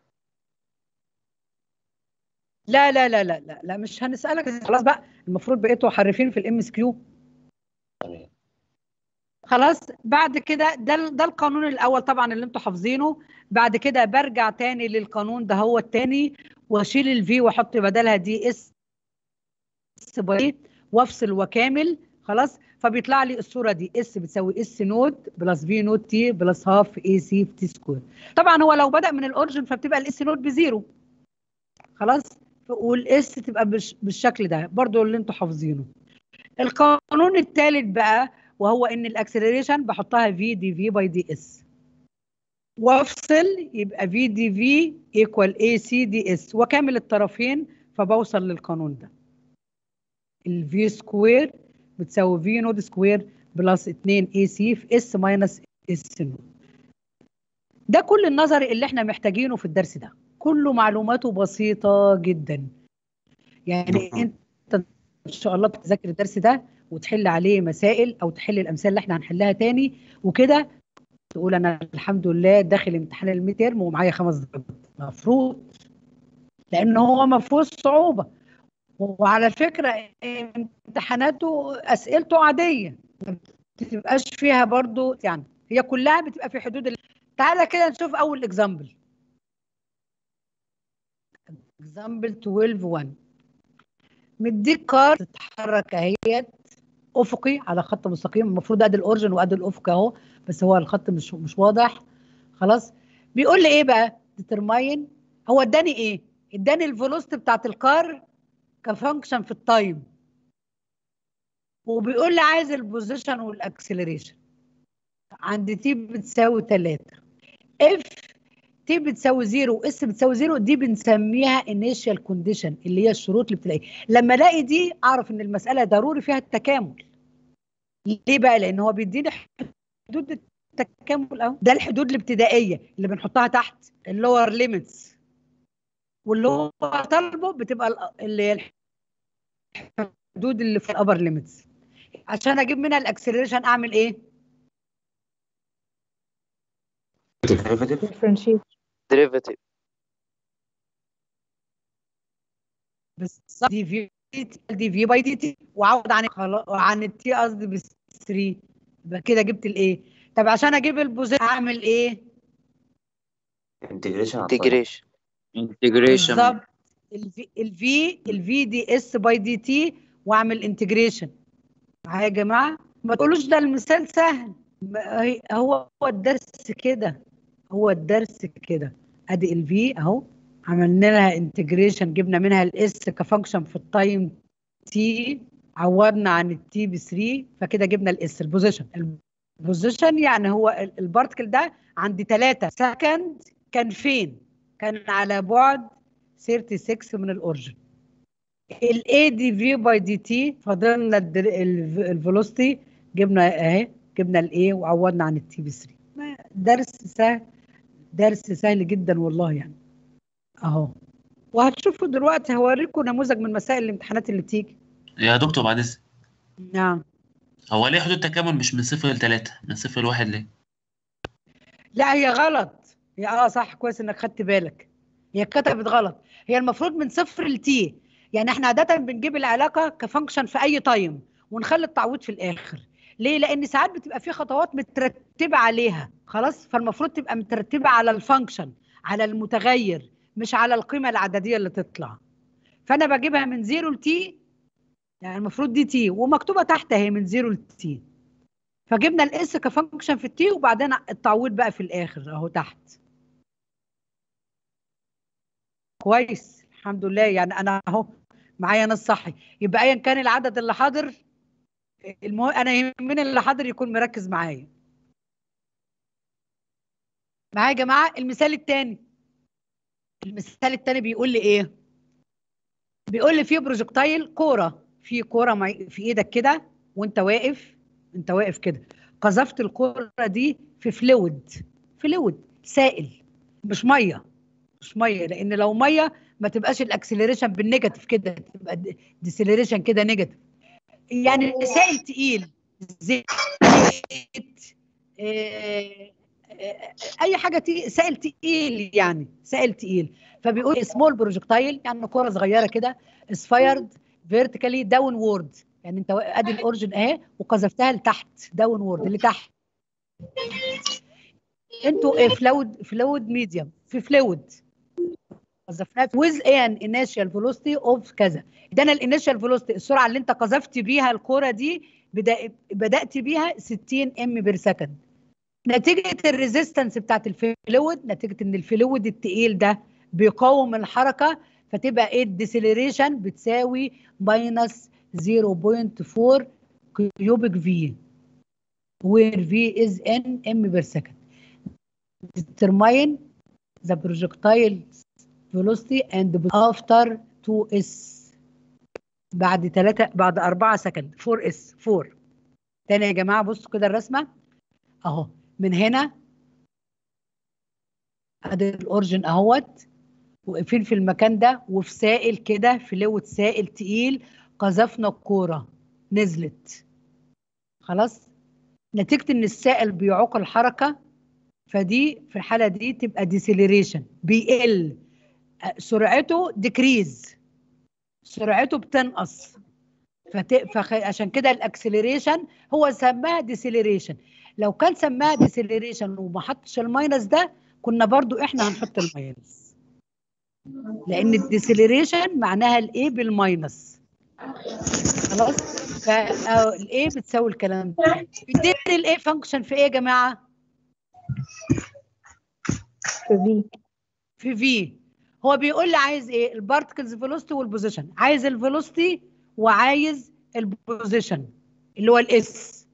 لا لا لا لا لا لا مش هنسألك خلاص بقى المفروض بقيتوا حرفين في الام اس كيو تمام خلاص بعد كده ده ال- ده القانون الاول طبعا اللي انتوا حافظينه بعد كده برجع تاني للقانون ده هو التاني واشيل الفي واحط بدلها دي اس باي وافصل وكامل خلاص فبيطلع لي الصوره دي اس بتساوي اس نود بلس في نود تي بلس هاف اي سي في تي سكوير طبعا هو لو بدا من الاوريجن فبتبقى الاس نود بزيرو خلاص والاس تبقى بالش- بالشكل ده برضو اللي انتوا حافظينه القانون الثالث بقى وهو ان الاكسلريشن بحطها في دي في باي دي اس وافصل يبقى في دي في ايكوال اي سي دي اس وكامل الطرفين فبوصل للقانون ده الفي سكوير بتساوي في نود سكوير بلس 2 اي سي في اس ماينس اس نود ده كل النظري اللي احنا محتاجينه في الدرس ده كله معلوماته بسيطة جدا يعني انت ان شاء الله تذاكر الدرس ده وتحل عليه مسائل او تحل الامثله اللي احنا هنحلها تاني وكده تقول انا الحمد لله داخل امتحان الميترم ومعايا خمس درجات مفروض لان هو ما فيهوش صعوبه وعلى فكره امتحاناته اسئلته عاديه ما بتبقاش فيها برضو يعني هي كلها بتبقى في حدود ال... تعالى كده نشوف اول اكزامبل اكزامبل 12 1 مديك كار تتحرك اهيت افقي على خط مستقيم المفروض ادي الاورجن وادي الافق اهو بس هو الخط مش مش واضح خلاص بيقول لي ايه بقى ديترماين هو اداني ايه اداني الفيلوسيتي بتاعت الكار كفانكشن في التايم وبيقول لي عايز البوزيشن والاكسلريشن عند تي بتساوي 3 اف تي بتساوي زيرو اس بتساوي زيرو دي بنسميها انيشال كونديشن اللي هي الشروط الابتدائيه لما الاقي دي اعرف ان المساله ضروري فيها التكامل ليه بقى لان هو بيديني حدود التكامل اهو ده الحدود الابتدائيه اللي بنحطها تحت اللور ليميتس واللي هو طالبه بتبقى ال- اللي هي الحدود اللي في الابر ليميتس عشان اجيب منها الاكسلريشن اعمل ايه ديريفاتيف ديريفاتيف بالظبط دي في دي في باي دي تي وعوض عن خلاص عن التي قصدي بال 3 يبقى كده جبت الايه طب عشان اجيب البوزيشن اعمل ايه انتجريشن انتجريشن انتجريشن بالظبط الفي الفي الفي دي اس باي دي تي واعمل انتجريشن معايا يا جماعه ما تقولوش ده المثال سهل ما هي- هو هو الدرس كده هو الدرس كده ادي الفي اهو عملنا لها انتجريشن جبنا منها الاس كفانكشن في التايم تي عوضنا عن التي ب 3 فكده جبنا الاس البوزيشن البوزيشن يعني هو ال- البارتكل ده عند 3 سكند كان فين؟ كان على بعد 36 من الاورجن الاي دي في باي دي تي فضلنا الفيلوسيتي جبنا اهي جبنا الاي وعوضنا عن التي ب 3 ما- درس سهل درس سهل جدا والله يعني اهو وهتشوفوا دلوقتي هوريكم نموذج من مسائل الامتحانات اللي بتيجي يا دكتور بعد إذنك نعم هو ليه حدود تكامل مش من صفر لتلاتة من صفر لواحد ليه؟ لا هي غلط هي اه صح كويس انك خدت بالك هي اتكتبت غلط هي المفروض من صفر لتي يعني احنا عاده بنجيب العلاقه كفانكشن في اي تايم ونخلي التعويض في الاخر ليه لان ساعات بتبقى في خطوات مترتبه عليها خلاص فالمفروض تبقى مترتبه على الفانكشن على المتغير مش على القيمه العدديه اللي تطلع فانا بجيبها من زيرو لتي يعني المفروض دي تي ومكتوبه تحت اهي من زيرو لتي فجبنا الاس كفانكشن في التي وبعدين التعويض بقى في الاخر اهو تحت كويس الحمد لله يعني انا اهو معايا ناس صحي يبقى ايا كان العدد اللي حاضر المهم انا يهمني اللي حاضر يكون مركز معايا معايا يا جماعه المثال الثاني المثال الثاني بيقول لي ايه بيقول لي في بروجكتايل كوره في كوره مع- في ايدك كده وانت واقف انت واقف كده قذفت الكوره دي في فلويد فلويد سائل مش ميه مش ميه لان لو ميه ما تبقاش الاكسلريشن بالنيجاتيف كده تبقى ديسلريشن كده نيجاتيف يعني سائل تقيل زيت آه، آه، اي حاجه تقيل سائل تقيل يعني سائل تقيل فبيقول سمول بروجكتايل يعني كره صغيره كده اسفايرد فيرتيكالي داون وورد يعني انت ادي الاورجن اهي وقذفتها لتحت داون وورد لتحت انتوا فلويد فلويد ميديوم في فلويد قذفناه ويز ان انيشال فيلوسيتي اوف كذا ده انا الانيشال فيلوسيتي السرعه اللي انت قذفت بيها الكوره دي بدا بدات بيها 60 ام بير سكند نتيجه الريزيستنس بتاعت الفلويد نتيجه ان الفلويد التقيل ده بيقاوم الحركه فتبقى ايه الديسيلريشن بتساوي ماينس 0.4 كيوبيك في where v is n m per second determine the projectile velocity and after 2s بعد 3 بعد 4 سكند 4s 4 تاني يا جماعه بصوا كده الرسمه اهو من هنا ادي الاورجن اهوت واقفين في المكان ده وفي سائل كده في لوت سائل تقيل قذفنا الكوره نزلت خلاص نتيجه ان السائل بيعوق الحركه فدي في الحاله دي تبقى ديسيلريشن بيقل سرعته ديكريز سرعته بتنقص فت... فخ... عشان كده الاكسلريشن هو سماها ديسيلريشن لو كان سماها ديسيلريشن وما حطش الماينس ده كنا برضو احنا هنحط الماينس لان الديسيلريشن معناها الايه بالماينس خلاص فالايه بتساوي الكلام ده بيديني الايه فانكشن في ايه يا جماعه في في في في هو بيقول لي عايز ايه البارتكلز فيلوسيتي والبوزيشن عايز الفيلوسيتي وعايز البوزيشن اللي هو الاس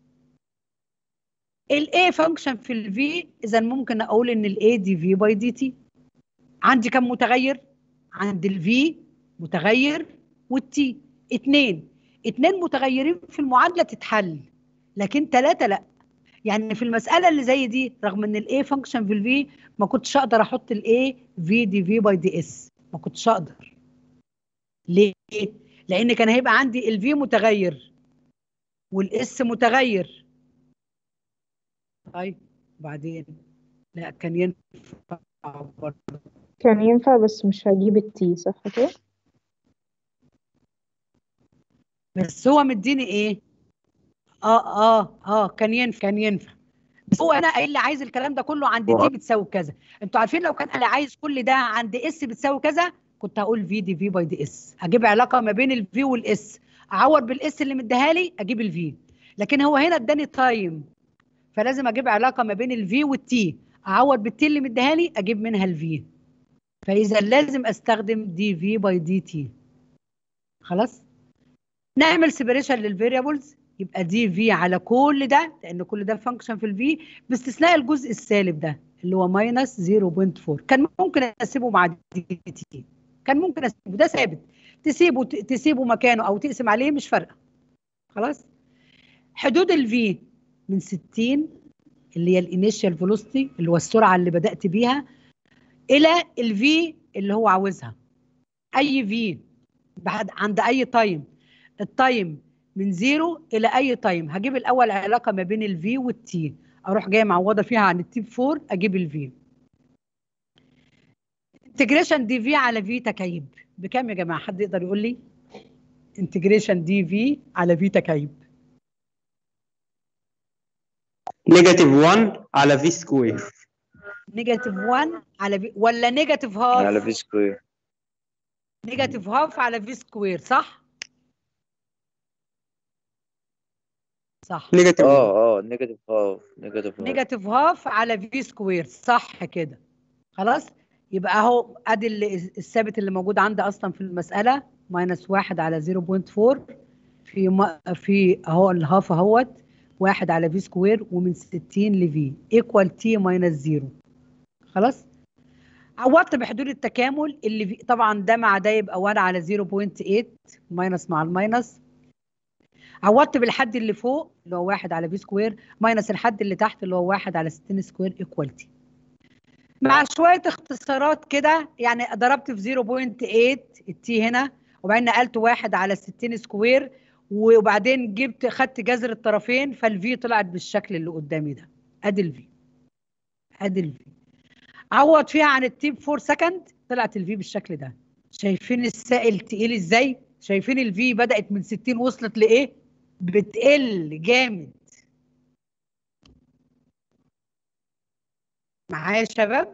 الاي فانكشن في الفي اذا ممكن اقول ان الاي دي في باي دي تي عندي كم متغير عند الفي متغير والتي اتنين اتنين متغيرين في المعادله تتحل لكن ثلاثه لا يعني في المساله اللي زي دي رغم ان الاي فانكشن في الفي ما كنتش اقدر احط الاي في دي في باي دي اس ما كنتش اقدر ليه لان كان هيبقى عندي الفي متغير والاس متغير طيب بعدين لا كان ينفع برضه كان ينفع بس مش هجيب التي صح كده بس هو مديني ايه اه اه اه كان ينفع كان ينفع بس هو انا قايل لي عايز الكلام ده كله عند دي بتساوي كذا انتوا عارفين لو كان انا عايز كل ده عند اس بتساوي كذا كنت هقول في دي في باي دي اس اجيب علاقه ما بين الفي والاس اعوض بالاس اللي مديها لي اجيب الفي لكن هو هنا اداني تايم فلازم اجيب علاقه ما بين الفي والتي اعوض بالتي اللي مديها لي اجيب منها الفي فاذا لازم استخدم دي في باي دي تي خلاص نعمل سيبريشن للفاريبلز يبقى دي في على كل ده لان كل ده فانكشن في الفي باستثناء الجزء السالب ده اللي هو ماينس 0.4 كان ممكن اسيبه مع دي تي كان ممكن اسيبه ده ثابت تسيبه تسيبه مكانه او تقسم عليه مش فارقه خلاص حدود الفي من 60 اللي هي الانيشال فيلوسيتي اللي هو السرعه اللي بدات بيها الى الفي اللي هو عاوزها اي في بعد عند اي تايم التايم من زيرو الى اي تايم هجيب الاول علاقه ما بين الفي والتي اروح جايه معوضه فيها عن التي 4 اجيب الفي انتجريشن دي في على في تكعيب بكام يا جماعه حد يقدر يقول لي انتجريشن دي في على في تكعيب نيجاتيف 1 على في سكوير نيجاتيف 1 على في ولا نيجاتيف هاف على في سكوير نيجاتيف هاف على في سكوير صح صح نيجاتيف اه اه نيجاتيف هاف نيجاتيف هاف نيجاتيف هاف على في سكوير صح كده خلاص يبقى اهو ادي اللي- الثابت اللي موجود عندي اصلا في المساله ماينس واحد على 0.4 في ما في اهو الهاف اهوت واحد على في سكوير ومن 60 لفي ايكوال تي ماينس 0 خلاص عوضت بحدود التكامل اللي في طبعا ده مع ده يبقى 1 على 0.8 ماينس مع الماينس عوضت بالحد اللي فوق اللي هو 1 على في سكوير ماينس الحد اللي تحت اللي هو 1 على 60 سكوير ايكوالتي مع شويه اختصارات كده يعني ضربت في 0.8 التي هنا وبعدين نقلت 1 على 60 سكوير وبعدين جبت خدت جذر الطرفين فالفي طلعت بالشكل اللي قدامي ده ادي الفي ادي الفي عوض فيها عن التي ب 4 سكند طلعت الفي بالشكل ده شايفين السائل تقيل ازاي شايفين الفي بدات من 60 وصلت لايه بتقل جامد معايا يا شباب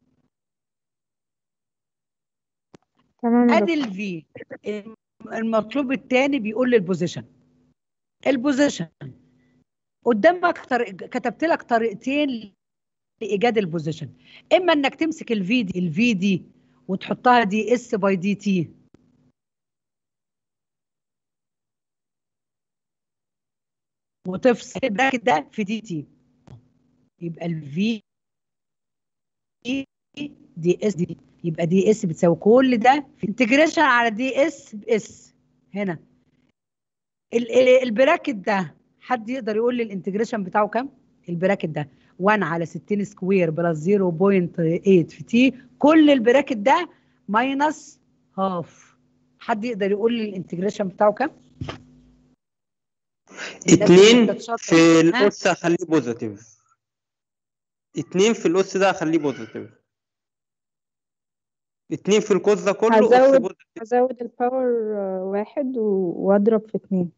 تمام يا ادي دكتور. الفي المطلوب الثاني بيقول لي البوزيشن البوزيشن قدامك طريق كتبت لك طريقتين لايجاد البوزيشن اما انك تمسك الفي دي الفي دي وتحطها دي اس باي دي تي وتفصل البراكت ده في دي تي يبقى الفي دي اس دي يبقى دي اس بتساوي كل ده في انتجريشن على دي اس باس هنا ال- ال- البراكت ده حد يقدر يقول لي الانتجريشن بتاعه كام؟ البراكت ده 1 على 60 سكوير بلس 0.8 في تي كل البراكت ده ماينس هاف حد يقدر يقول لي الانتجريشن بتاعه كام؟ اتنين شاطرة. في ها؟ الأس أخليه بوزيتيف اتنين في الأس ده أخليه بوزيتيف اتنين في القوس ده كله أس هزود بوزيتيف هزود الباور آه، واحد و- واضرب في اتنين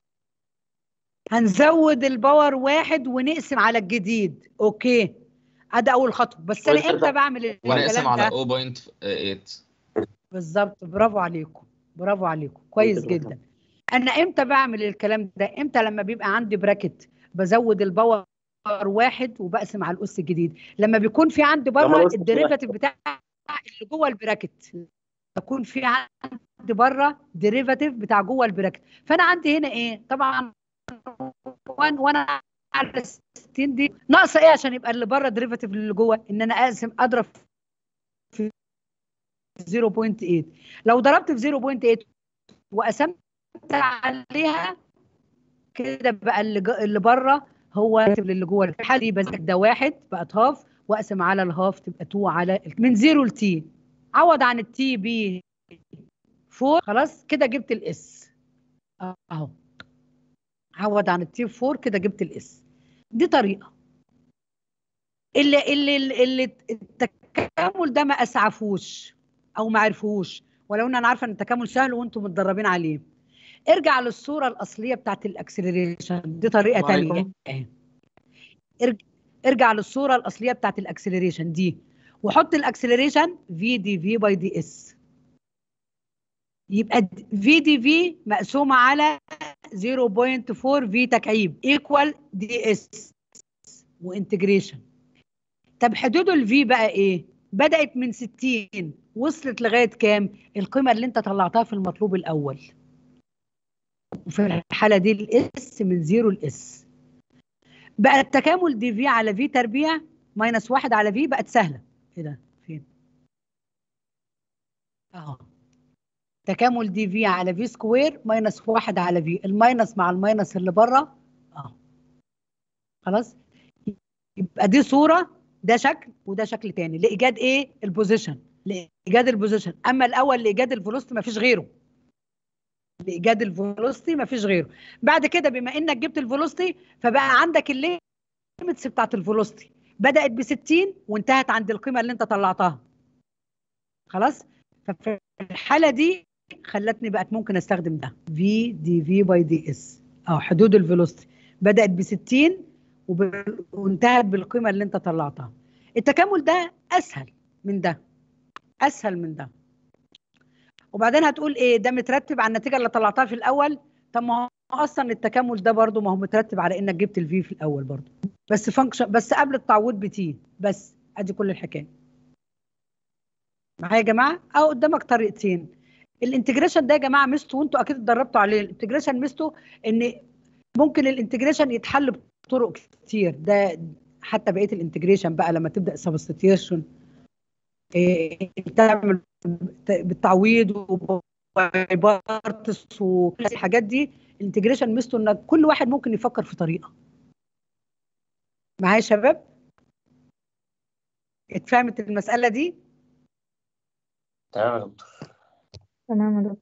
هنزود الباور واحد ونقسم على الجديد اوكي ادي اول خطوه بس انا امتى بعمل ونقسم الكلام على ده 0.8 بالظبط برافو عليكم برافو عليكم كويس جدا انا امتى بعمل الكلام ده امتى لما بيبقى عندي براكت بزود الباور واحد وبقسم على الاس الجديد لما بيكون في عندي لما بره الأس الديريفاتيف بتاع اللي جوه البراكت يكون في عندي بره ديريفاتيف بتاع جوه البراكت فانا عندي هنا ايه طبعا وان- وانا على 60 دي ناقصه ايه عشان يبقى اللي بره ديريفاتيف اللي جوه ان انا اقسم اضرب في 0.8 لو ضربت في 0.8 وقسمت عليها كده بقى اللي ج- اللي بره هو اللي جوه الحاله دي بس ده واحد بقت هاف واقسم على الهاف تبقى 2 على ال- من 0 لتي عوض عن التي ب 4 خلاص كده جبت الاس اهو عوض عن التي 4 كده جبت الاس دي طريقه اللي اللي اللي التكامل ده ما اسعفوش او ما عرفوش ولو ان انا عارفه ان التكامل سهل وانتم متدربين عليه ارجع للصوره الاصليه بتاعت الاكسلريشن دي طريقه وعليكم. تانية اهي. ارج- ارجع للصوره الاصليه بتاعت الاكسلريشن دي وحط الاكسلريشن في دي في باي دي اس يبقى في دي في مقسومه على 0.4 في تكعيب ايكوال دي اس وانتجريشن طب حدود الفي بقى ايه بدات من 60 وصلت لغايه كام القيمه اللي انت طلعتها في المطلوب الاول وفي الحاله دي الاس من 0 لاس بقى التكامل دي في على في تربيع ماينس واحد على في بقت سهله ايه ده فين اهو تكامل دي في على في سكوير ماينس واحد على في الماينس مع الماينس اللي بره اهو خلاص يبقى دي صوره ده شكل وده شكل تاني لايجاد ايه البوزيشن لايجاد البوزيشن اما الاول لايجاد الفلوستي مفيش غيره لايجاد الفلوستي مفيش غيره بعد كده بما انك جبت الفلوستي فبقى عندك الليمتس بتاعت الفلوستي بدات ب 60 وانتهت عند القيمه اللي انت طلعتها خلاص ففي الحاله دي خلتني بقت ممكن استخدم ده في دي في باي دي اس او حدود الفيلوسيتي بدات ب 60 وب... وانتهت بالقيمه اللي انت طلعتها التكامل ده اسهل من ده اسهل من ده وبعدين هتقول ايه ده مترتب على النتيجه اللي طلعتها في الاول طب ما هو اصلا التكامل ده برضو ما هو مترتب على انك جبت الفي في الاول برضو بس فانكشن بس قبل التعويض بتي بس ادي كل الحكايه معايا يا جماعه او قدامك طريقتين الانتجريشن ده يا جماعه ميزته وانتوا اكيد اتدربتوا عليه الانتجريشن ميزته ان ممكن الانتجريشن يتحل بطرق كتير ده حتى بقيه الانتجريشن بقى لما تبدا سبستيتيوشن تعمل بالتعويض وبارتس والحاجات دي الانتجريشن ميزته ان كل واحد ممكن يفكر في طريقه معايا يا شباب اتفهمت المساله دي تمام يا دكتور تمام يا دكتور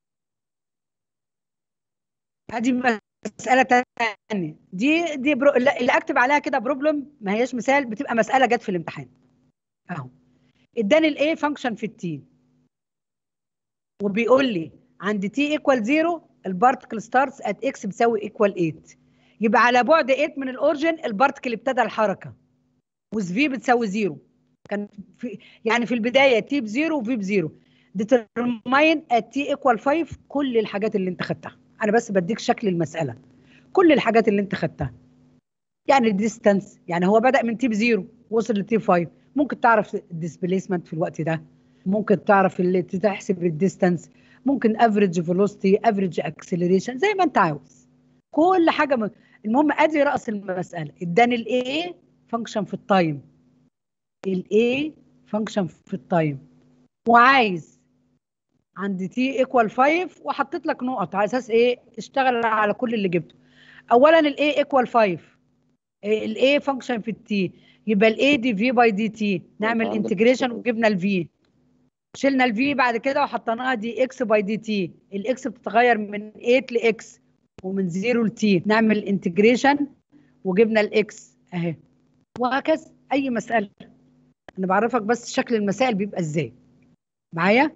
ادي مساله تانية دي دي برو... اللي اكتب عليها كده بروبلم ما هياش مثال بتبقى مساله جت في الامتحان اهو اداني الايه فانكشن في التي وبيقول لي عند تي ايكوال 0 البارتكل ستارتس ات اكس بتساوي ايكوال 8 يبقى على بعد 8 من الاورجن البارتكل ابتدى الحركه وز في بتساوي 0 كان في يعني في البدايه تي بزيرو وفي بزيرو ديترماين ات تي ايكوال 5 كل الحاجات اللي انت خدتها انا بس بديك شكل المساله كل الحاجات اللي انت خدتها يعني الديستانس يعني هو بدا من تي بزيرو وصل لتي 5 ممكن تعرف الديسبيسمنت في الوقت ده ممكن تعرف اللي تحسب الديستانس ممكن افريج فيلوسيتي افريج اكسلريشن زي ما انت عاوز كل حاجه م... المهم ادي راس المساله اداني الايه فانكشن في التايم الايه فانكشن في التايم وعايز عند تي ايكوال 5 وحطيت لك نقط على اساس ايه اشتغل على كل اللي جبته اولا الايه ايكوال 5 الايه فانكشن في التي يبقى الاي دي في باي دي تي نعمل عندك انتجريشن وجبنا الفي شلنا الفي بعد كده وحطيناها دي اكس باي دي تي الاكس بتتغير من 8 لاكس ومن 0 لتي نعمل انتجريشن وجبنا الاكس اهي وهكذا اي مساله انا بعرفك بس شكل المسائل بيبقى ازاي معايا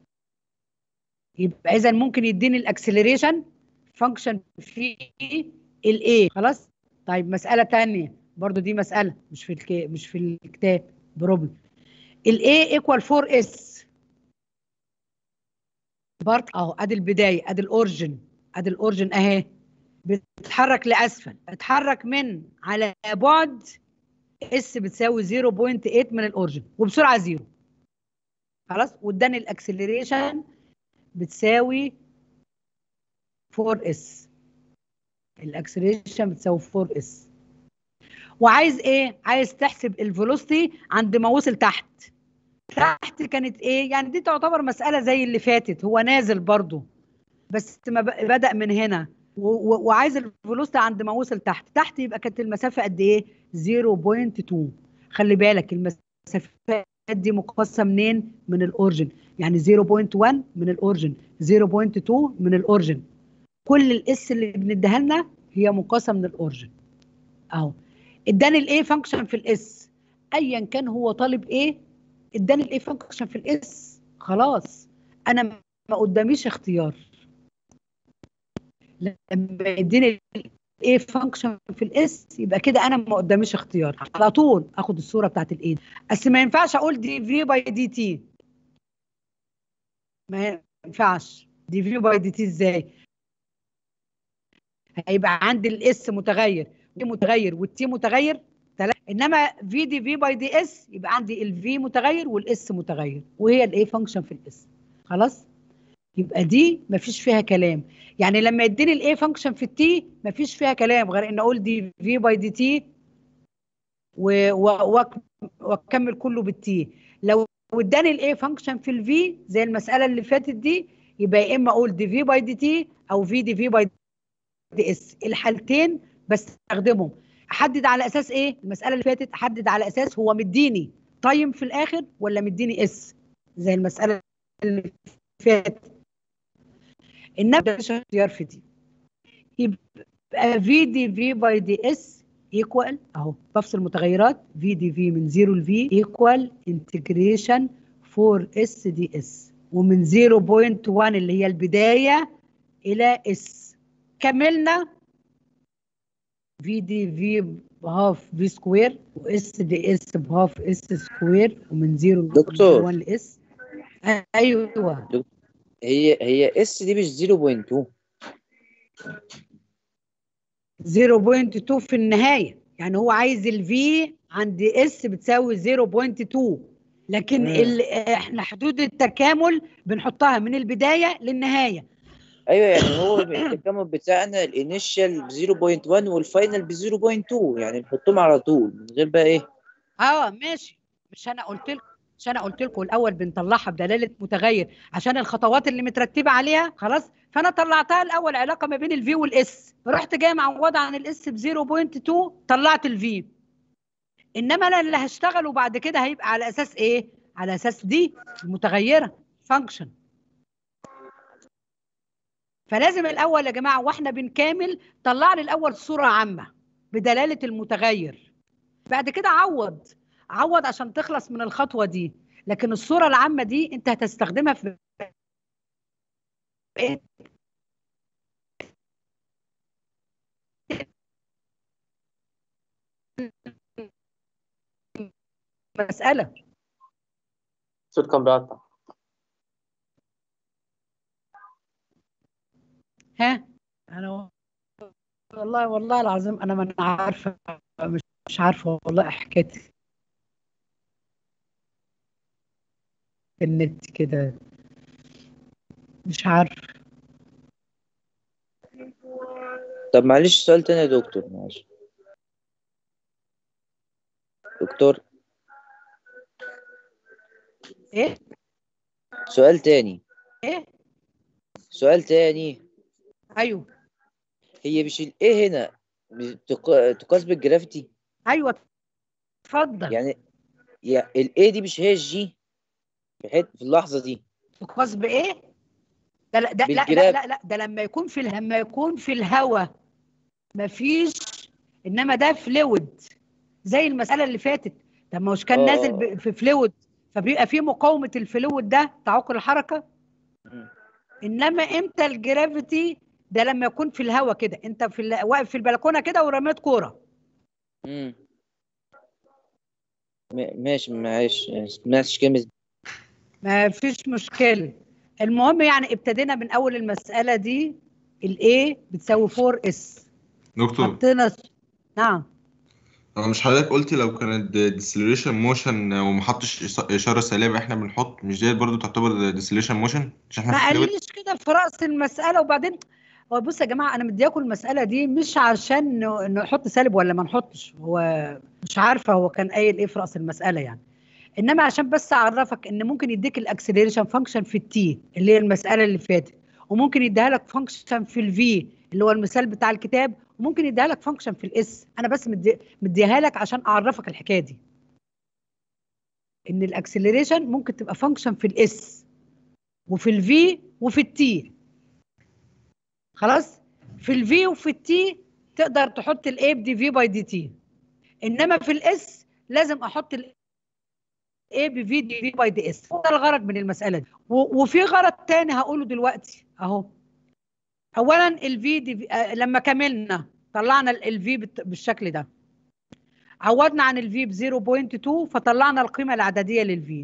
يبقى اذا ممكن يديني الاكسلريشن فانكشن في الاي خلاص طيب مساله تانية برضو دي مساله مش في الك... مش في الكتاب بروبلم الاي ايكوال 4 اس بارت اهو ادي البدايه ادي الاورجن ادي الاورجن اهي بتتحرك لاسفل اتحرك من على بعد اس بتساوي 0.8 من الاورجن وبسرعه زيرو خلاص واداني الاكسلريشن بتساوي 4 اس الاكسلريشن بتساوي 4 اس وعايز ايه عايز تحسب الفيلوسيتي عند ما وصل تحت تحت كانت ايه يعني دي تعتبر مساله زي اللي فاتت هو نازل برضو بس ما ب- بدا من هنا و- و- وعايز الفيلوسيتي عند ما وصل تحت تحت يبقى كانت المسافه قد ايه 0.2 خلي بالك المسافات دي مقاسه منين من الاورجن يعني 0.1 من الاورجن 0.2 من الاورجن كل الاس اللي بنديها لنا هي مقاسه من الاورجن اهو اداني الايه فانكشن في الاس ايا كان هو طالب ايه اداني الايه فانكشن في الاس خلاص انا ما قداميش اختيار لما يديني الايه فانكشن في الاس يبقى كده انا ما قداميش اختيار على طول اخد الصوره بتاعت الايه بس ما ينفعش اقول دي في باي دي تي ما ينفعش دي في باي دي تي ازاي هيبقى عندي الاس متغير ودي متغير والتي متغير تلاتة. انما في دي في باي دي اس يبقى عندي الفي متغير والاس متغير وهي الايه فانكشن في الاس خلاص يبقى دي مفيش فيها كلام يعني لما يديني الايه فانكشن في التي مفيش فيها كلام غير ان اقول دي في باي دي تي و- و- وأك- واكمل كله بالتي لو اداني الايه فانكشن في الفي زي المساله اللي فاتت دي يبقى يا اما اقول دي في باي دي تي او في دي في باي دي اس الحالتين بستخدمهم احدد على اساس ايه المساله اللي فاتت احدد على اساس هو مديني تايم في الاخر ولا مديني اس زي المساله اللي فاتت انما مش اختيار في دي يبقى في دي في باي دي اس ايكوال اهو بفصل متغيرات في دي في من 0 ل في ايكوال انتجريشن 4 اس دي اس ومن 0.1 اللي هي البدايه الى اس كملنا في دي في بهاف في سكوير واس دي اس بهاف اس سكوير ومن 0 دكتور. 1 لاس ايوه هي هي اس دي مش 0.2 0.2 في النهايه يعني هو عايز الفي عند اس بتساوي 0.2 لكن مم. ال- احنا حدود التكامل بنحطها من البدايه للنهايه ايوه يعني هو التكامل بتاعنا الانيشال ب 0.1 والفاينل ب 0.2 يعني نحطهم على طول من غير بقى ايه اه ماشي مش انا قلت لكم مش انا قلت لكم الاول بنطلعها بدلاله متغير عشان الخطوات اللي مترتبه عليها خلاص فانا طلعتها الاول علاقه ما بين الفي والاس رحت جاي معوضه عن الاس ب 0.2 طلعت الفي انما انا اللي هشتغله بعد كده هيبقى على اساس ايه على اساس دي المتغيره فانكشن فلازم الاول يا جماعه واحنا بنكامل طلع لي الاول صوره عامه بدلاله المتغير بعد كده عوض عوض عشان تخلص من الخطوه دي لكن الصوره العامه دي انت هتستخدمها في إيه؟ مساله الصوت كان بيقطع ها انا والله والله العظيم انا ما أنا عارفه مش مش عارفه والله حكايتي النت كده مش عارف طب معلش سؤال تاني يا دكتور معلش دكتور ايه سؤال تاني ايه سؤال تاني ايوه هي مش الايه هنا بتق- تقاس بالجرافيتي ايوه اتفضل يعني يا الايه دي مش هي الجي في حته في اللحظه دي تقاس بايه ده لا ده لا لا بالجراف. لا, لا ده لما يكون في ال- لما يكون في الهواء مفيش انما ده فلويد زي المساله اللي فاتت طب ما هوش كان آه. نازل ب- في فلويد فبيبقى في مقاومه الفلويد ده تعوق الحركه انما امتى الجرافيتي ده لما يكون في الهواء كده انت في ال- واقف في البلكونه كده ورميت كوره امم م- ماشي معلش سمعتش كلمه ما فيش مشكله المهم يعني ابتدينا من اول المساله دي الايه بتساوي 4 اس دكتور حطينا نعم هو مش حضرتك قلتي لو كانت ديسلريشن موشن وما حطش إش- اشاره سالبه احنا بنحط مش ديت برضو تعتبر ديسلريشن موشن مش احنا ما في fluid؟ قاليش كده في راس المساله وبعدين هو بص يا جماعه انا مدياكم المساله دي مش عشان ن- نحط سالب ولا ما نحطش هو مش عارفه هو كان قايل ايه في راس المساله يعني انما عشان بس اعرفك ان ممكن يديك الاكسلريشن فانكشن في التي اللي هي المساله اللي فاتت وممكن يديها لك فانكشن في الفي اللي هو المثال بتاع الكتاب وممكن يديها لك فانكشن في الاس انا بس مدي مديها لك عشان اعرفك الحكايه دي ان الاكسلريشن ممكن تبقى فانكشن في الاس وفي الفي وفي التي خلاص في الفي وفي التي تقدر تحط الاي بدي في باي دي تي انما في الاس لازم احط الاي بفي دي في باي دي اس ده الغرض من المساله دي و- وفي غرض تاني هقوله دلوقتي اهو اولا الفي دي في آه لما كملنا طلعنا الفي بالشكل ده عوضنا عن الفي ب 0.2 فطلعنا القيمه العدديه للفي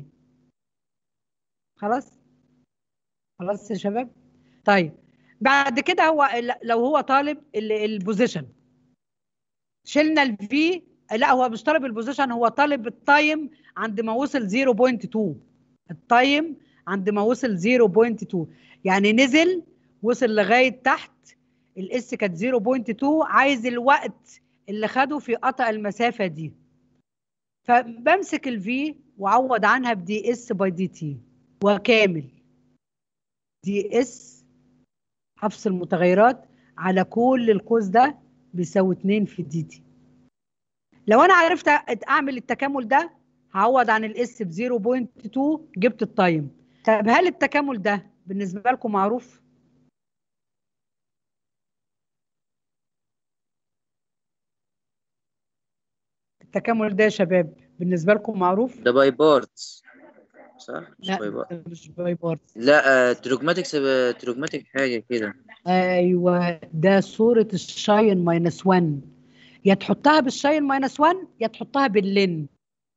خلاص خلاص يا شباب طيب بعد كده هو ل- لو هو طالب ال- البوزيشن شلنا الفي لا هو مش طالب البوزيشن هو طالب التايم عند ما وصل 0.2 التايم عند ما وصل 0.2 يعني نزل وصل لغايه تحت الاس كانت 0.2 عايز الوقت اللي خده في قطع المسافه دي فبمسك الفي وعوض عنها بدي اس باي دي تي وكامل دي اس حفظ المتغيرات على كل القوس ده بيساوي 2 في دي تي لو انا عرفت اعمل التكامل ده هعوض عن الاس ب 0.2 جبت التايم طب هل التكامل ده بالنسبه لكم معروف التكامل ده يا شباب بالنسبه لكم معروف ده باي بارتس صح مش لا باي بارت ده مش باي بارت لا تروجماتيك تروجماتيك حاجه كده ايوه ده صوره الشاين ماينس 1 يا تحطها بالشاين ماينس 1 يا تحطها باللين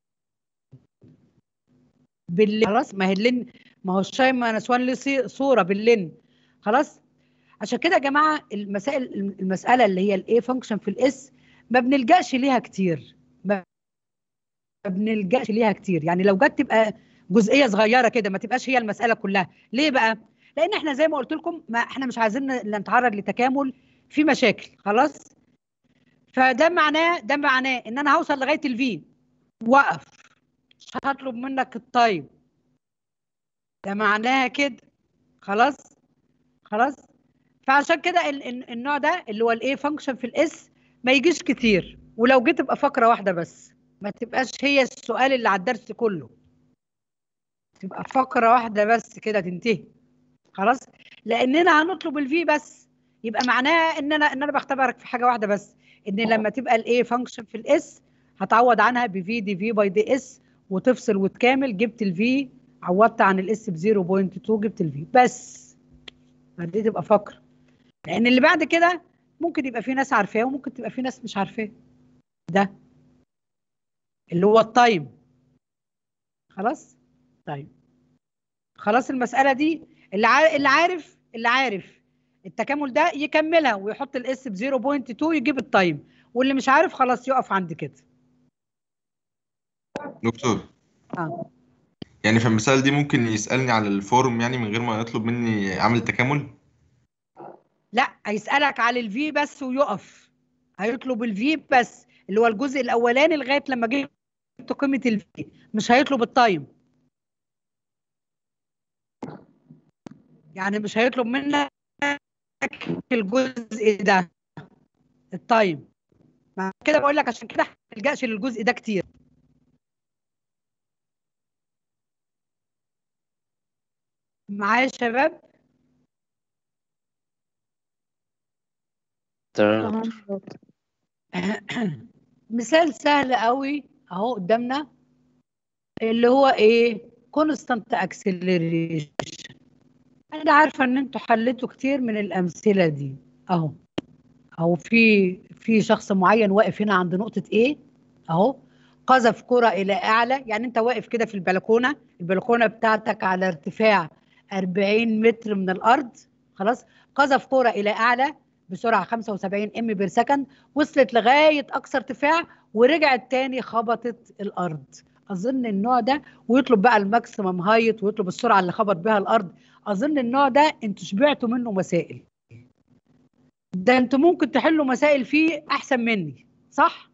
باللين خلاص ما هي اللين ما هو الشاين ماينس 1 ليه صي- صوره باللين خلاص عشان كده يا جماعه المسائل المساله اللي هي الاي فانكشن في الاس ما بنلجاش ليها كتير ما ما بنلجاش ليها كتير يعني لو جت تبقى جزئيه صغيره كده ما تبقاش هي المساله كلها ليه بقى لان احنا زي ما قلت لكم ما احنا مش عايزين ن- نتعرض لتكامل في مشاكل خلاص فده معناه ده معناه ان انا هوصل لغايه الفي وقف مش هطلب منك التايم ده معناها كده خلاص خلاص فعشان كده ال- ال- النوع ده اللي هو الايه فانكشن في الاس ما يجيش كتير ولو جه تبقى فقره واحده بس ما تبقاش هي السؤال اللي على الدرس كله تبقى فقره واحده بس كده تنتهي خلاص لاننا هنطلب الفي بس يبقى معناها ان انا ان انا بختبرك في حاجه واحده بس ان لما تبقى الايه فانكشن في الاس هتعوض عنها بفي دي في باي دي اس وتفصل وتكامل جبت الفي عوضت عن الاس ب 0.2 جبت الفي بس دي تبقى فقره لان اللي بعد كده ممكن يبقى في ناس عارفاه وممكن تبقى في ناس مش عارفاه ده اللي هو التايم خلاص طيب خلاص المساله دي اللي عارف اللي عارف اللي عارف التكامل ده يكملها ويحط الاس ب 0.2 يجيب التايم واللي مش عارف خلاص يقف عند كده دكتور اه يعني في المثال دي ممكن يسألني على الفورم يعني من غير ما يطلب مني اعمل تكامل لا هيسألك على الفي بس ويقف هيطلب الفي بس اللي هو الجزء الاولاني لغايه لما جبت قيمه الفي مش هيطلب التايم يعني مش هيطلب منك الجزء ده التايم مع كده بقول لك عشان كده ما تلجاش للجزء ده كتير معايا يا شباب تمام مثال سهل قوي اهو قدامنا اللي هو ايه كونستانت اكسلريشن انا عارفه ان انتوا حليتوا كتير من الامثله دي اهو اهو في في شخص معين واقف هنا عند نقطه ايه اهو قذف كرة إلى أعلى يعني أنت واقف كده في البلكونة البلكونة بتاعتك على ارتفاع 40 متر من الأرض خلاص قذف كرة إلى أعلى بسرعة 75 ام بير سكند وصلت لغاية أقصى ارتفاع ورجعت تاني خبطت الأرض أظن النوع ده ويطلب بقى الماكسيمم هايت ويطلب السرعة اللي خبط بها الأرض أظن النوع ده أنتوا شبعتوا منه مسائل ده أنتوا ممكن تحلوا مسائل فيه أحسن مني صح؟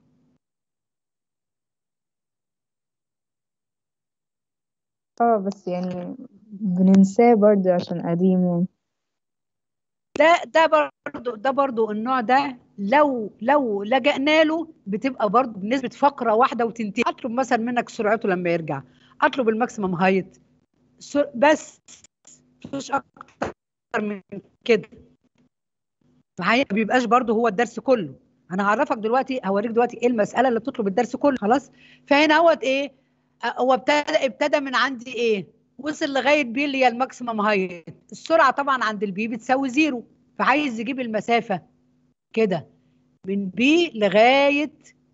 اه بس يعني بننساه برضه عشان قديم يعني ده ده برضو ده برضو النوع ده لو لو لجأنا له بتبقى برضو بنسبة فقرة واحدة وتنتهي اطلب مثلا منك سرعته لما يرجع اطلب الماكسيمم هايت بس مش اكتر من كده معايا ما بيبقاش برضو هو الدرس كله انا هعرفك دلوقتي هوريك دلوقتي ايه المسألة اللي بتطلب الدرس كله خلاص فهنا هوت ايه هو ابتدى ابتدى من عندي ايه وصل لغايه بي اللي هي الماكسيمم هايت السرعه طبعا عند البي بتساوي زيرو فعايز يجيب المسافه كده من بي لغايه